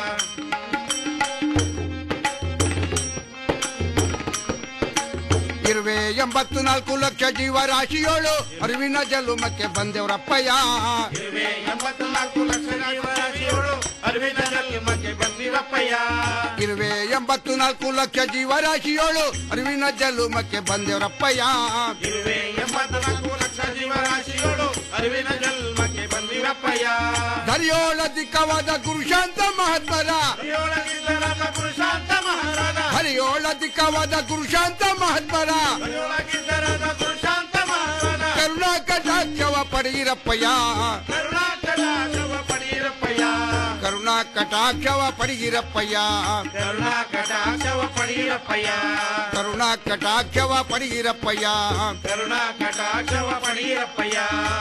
ಇರುವೆ ಎಂಬತ್ತು ನಾಲ್ಕು ಲಕ್ಷ ಜೀವರಾಶಿಯೋಳು ಅರಿವಿನ ಜಲುಮಕ್ಕೆ ಬಂದೆವರಪ್ಪಯ್ಯ ಇರುವೆ ಎಂಬತ್ತು ನಾಲ್ಕು ಲಕ್ಷ ಜೀವರಾಶಿಯೋಳು ಅರಿವಿನ ಜನ್ಮಕ್ಕೆ ಬಂದಿರಪ್ಪಯ್ಯ ಇರುವೆ ಎಂಬತ್ತು ನಾಲ್ಕು ಲಕ್ಷ ಜೀವರಾಶಿಯೋಳು ಅರಿವಿನ ಜಲುಮಕ್ಕೆ ಬಂದೆವರಪ್ಪಯ್ಯ ಇರುವೆ ಎಂಬತ್ತು ನಾಲ್ಕು ಲಕ್ಷ ಜೀವರಾಶಿಯೋಳು ಅರಿವಿನ ಜನ್ಮಕ್ಕೆ ಬಂದಿರಪ್ಪಯ್ಯ ಹರಿಯೋಳಧಿಕವಾದ ಗುರುಶಾಂತ ಮಹಾತ್ಮರ ಹರಿಯೋಳಗಿದ್ದರಾದ ಪುರುಷಾಂತ ಮಹಾರಾಜ ಹರಿಯೋಳಧಿಕವಾದ ಗುರುಶಾಂತ ಮಹಾತ್ಮರ ಹರಿಯೋಳಗಿದ್ದರಾದ ಪುರುಷಾಂತ ಮಹಾರಾಜ ಕರುಣಾ ಕಟಾಕ್ಷವ ಪಡೆಯಿರಪ್ಪಯ್ಯ ಕರುಣಾಕರ ಶವ ಪಡೆಯಿರಪ್ಪಯ್ಯ ಕರುಣಾ ಕಟಾಕ್ಷವ ಪಡೆಯಿರಪ್ಪಯ್ಯ ಕರುಣಾ ಕಟಾಕ್ಷವ ಪಡೆಯಿರಪ್ಪಯ್ಯ ಕರುಣಾ ಕಟಾಕ್ಷವ ಪಡೆಯಿರಪ್ಪಯ್ಯ ಕರುಣಾ ಕಟಾಕ್ಷವ ಪಡೆಯಿರಪ್ಪಯ್ಯ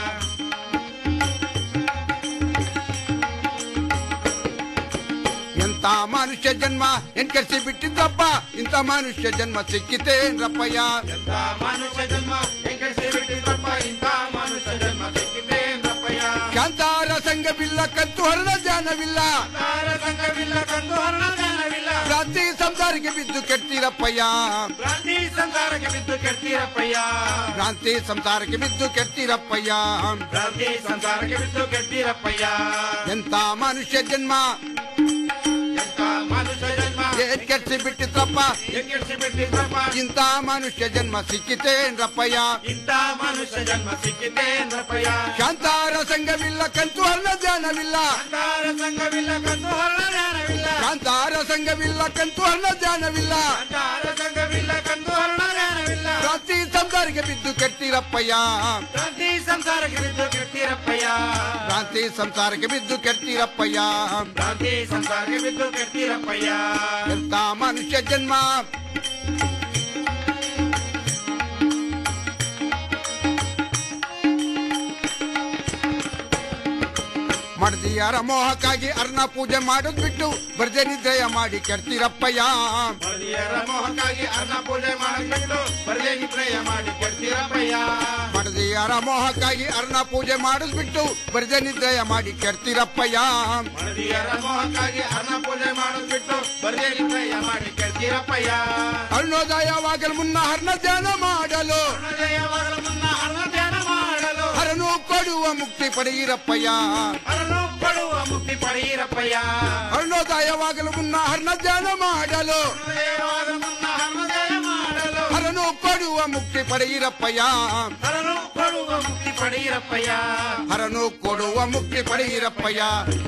ಎಂತ ಮನುಷ್ಯ ಜನ್ಮ ಏನ್ ಕೆಡ್ಸಿ ಬಿಟ್ಟಿದ್ದಪ್ಪ ಇಂಥ ಮನುಷ್ಯ ಜನ್ಮ ಸಿಕ್ಕಿತೇನ್ರಪ್ಪಯ್ಯ ಎಂತ ಮನುಷ್ಯ ಜನ್ಮ ಹೆಂಗಸಿ ಬಿಟ್ಟಿದ್ರಪ್ಪ ಇಂಥ ಮನುಷ್ಯ ಜನ್ಮ ಸಿಕ್ಕಿದ್ದೇನಪ್ಪಯ್ಯ ಶಾಂತಾರ ಸಂಘವಿಲ್ಲ ಕಂತು ಹರಣ ಜ್ಞಾನವಿಲ್ಲ ತಾರ ಸಂಘವಿಲ್ಲ ಕಂದು ಹರಣ ಜ್ಞಾನವಿಲ್ಲ ಭ್ರಾಂತಿ ಸಂಸಾರಕ್ಕೆ ಬಿದ್ದು ಕೆಡ್ತೀರಪ್ಪಯ್ಯ ಭ್ರಾಂತಿ ಸಂಸಾರಕ್ಕೆ ಬಿದ್ದು ಕೆಡ್ತೀರಪ್ಪಯ್ಯ ಭ್ರಾಂತಿ ಸಂಸಾರಕ್ಕೆ ಬಿದ್ದು ಕೆಡ್ತೀರಪ್ಪಯ್ಯ ಭ್ರಾಂತಿ ಸಂಸಾರಕ್ಕೆ ಬಿದ್ದು ಕೆಡ್ತೀರಪ್ಪಯ್ಯ ಎಂತ ಮನುಷ್ಯ ಜನ್ಮ ಎಂತ ಮನುಷ್ಯ ಜನ್ಮ ಏನ್ ಕೆಡ್ಸಿ ಬಿಟ್ಟಿದ್ರಪ್ಪ ಹೆಂಗಸಿ ಬಿಟ್ಟಿದ್ರಪ್ಪ ಇಂಥ ಮನುಷ್ಯ ಜನ್ಮ ಸಿಕ್ಕಿತೇನ್ರಪ್ಪಯ್ಯ ಇಂಥ ಮನುಷ್ಯ ಜನ್ಮ ಸಿಕ್ಕಿದ್ದೇನಪ್ಪಯ್ಯ ಶಾಂತಾರ ಸಂಘವಿಲ್ಲ ಕಂತು ಹರಣ ಜ್ಞಾನವಿಲ್ಲ ತಾರ ಸಂಘವಿಲ್ಲ ಕಂದು ಹರಣ ಜ್ಞಾನವಿಲ್ಲ ಶಾಂತಾರ ಸಂಘವಿಲ್ಲ ಕಂತು ಹರಣ ಜ್ಞಾನವಿಲ್ಲ ತಾರ ಸಂಘವಿಲ್ಲ ಕಂದು ಹರಣ ಜ್ಞಾನವಿಲ್ಲ ಭ್ರಾಂತಿ ಸಂಸಾರಕ್ಕೆ ಬಿದ್ದು ಕೆಡ್ತೀರಪ್ಪಯ್ಯ ಭ್ರಾಂತಿ ಸಂಸಾರಕ್ಕೆ ಬಿದ್ದು ಕೆಡ್ತೀರಪ್ಪಯ್ಯ ಭ್ರಾಂತಿ ಸಂಸಾರಕ್ಕೆ ಬಿದ್ದು ಕೆಡ್ತೀರಪ್ಪಯ್ಯ ಭ್ರಾಂತಿ ಸಂಸಾರಕ್ಕೆ ಬಿದ್ದು ಕೆಡ್ತೀರಪ್ಪಯ್ಯ ಎಂತ ಮನುಷ್ಯ ಜನ್ಮ ಮಡದಿಯರ ಮೋಹಕ್ಕಾಗಿ ಅರ್ನ ಪೂಜೆ ಮಾಡೋದ್ ಬಿಟ್ಟು ಬರ್ಜೆ ನಿದ್ರೆಯ ಮಾಡಿ ಕೆಡ್ತೀರಪ್ಪಯ್ಯ ಮಡದಿಯರ ಮೋಹಕ್ಕಾಗಿ ಅರ್ನ ಪೂಜೆ ಮಾಡಬಿಟ್ಟು ಬರ್ದೇ ನಿದ್ರೆಯ ಮಾಡಿ ಕೆಡ್ತೀರಪ್ಪಯ್ಯ ಮಡದಿಯರ ಮೋಹಕ್ಕಾಗಿ ಅರ್ನ ಪೂಜೆ ಮಾಡಿಸ್ಬಿಟ್ಟು ಬರ್ಜೆ ನಿದ್ರೆಯ ಮಾಡಿ ಕೆಡ್ತೀರಪ್ಪಯ್ಯ ಮಡದಿಯರ ಮೋಹಕ್ಕಾಗಿ ಅರ್ನ ಪೂಜೆ ಮಾಡೋದ್ಬಿಟ್ಟು ಬರ್ದೇ ನಿದ್ರೆಯ ಮಾಡಿ ಕೆಡ್ತೀರಪ್ಪಯ್ಯ ಅರುಣೋದಯವಾಗಲು ಮುನ್ನ ಹರ್ನ ಧ್ಯಾನ ಮಾಡಲು ಅರುಣೋದಯವಾಗಲು ಮುನ್ನ ಹರ್ನ ಧ್ಯಾನ ಮಾಡಲು ಹರನು ಕೊಡುವ ಮುಕ್ತಿ ಪಡೆಯಿರಪ್ಪಯ್ಯ ಹರನು ಕೊಡುವ ಮುಕ್ತಿ ಪಡೆಯಿರಪ್ಪಯ್ಯ ಅರುಣೋದಯವಾಗಲು ಮುನ್ನ ಹರ್ನ ಧ್ಯಾನ ಮಾಡಲು ಅರುಣೋದಯವಾಗಲು ಮುನ್ನ ಹರ್ನ ಧ್ಯಾನ ಮಾಡಲು ಹರನು ಕೊಡುವ ಮುಕ್ತಿ ಪಡೆಯಿರಪ್ಪಯ್ಯ ಹರನು ಕೊಡುವ ಮುಕ್ತಿ ಪಡೆಯಿರಪ್ಪಯ್ಯ ಹರನು ಕೊಡುವ ಮುಕ್ತಿ ಪಡೆಯಿರಪ್ಪಯ್ಯ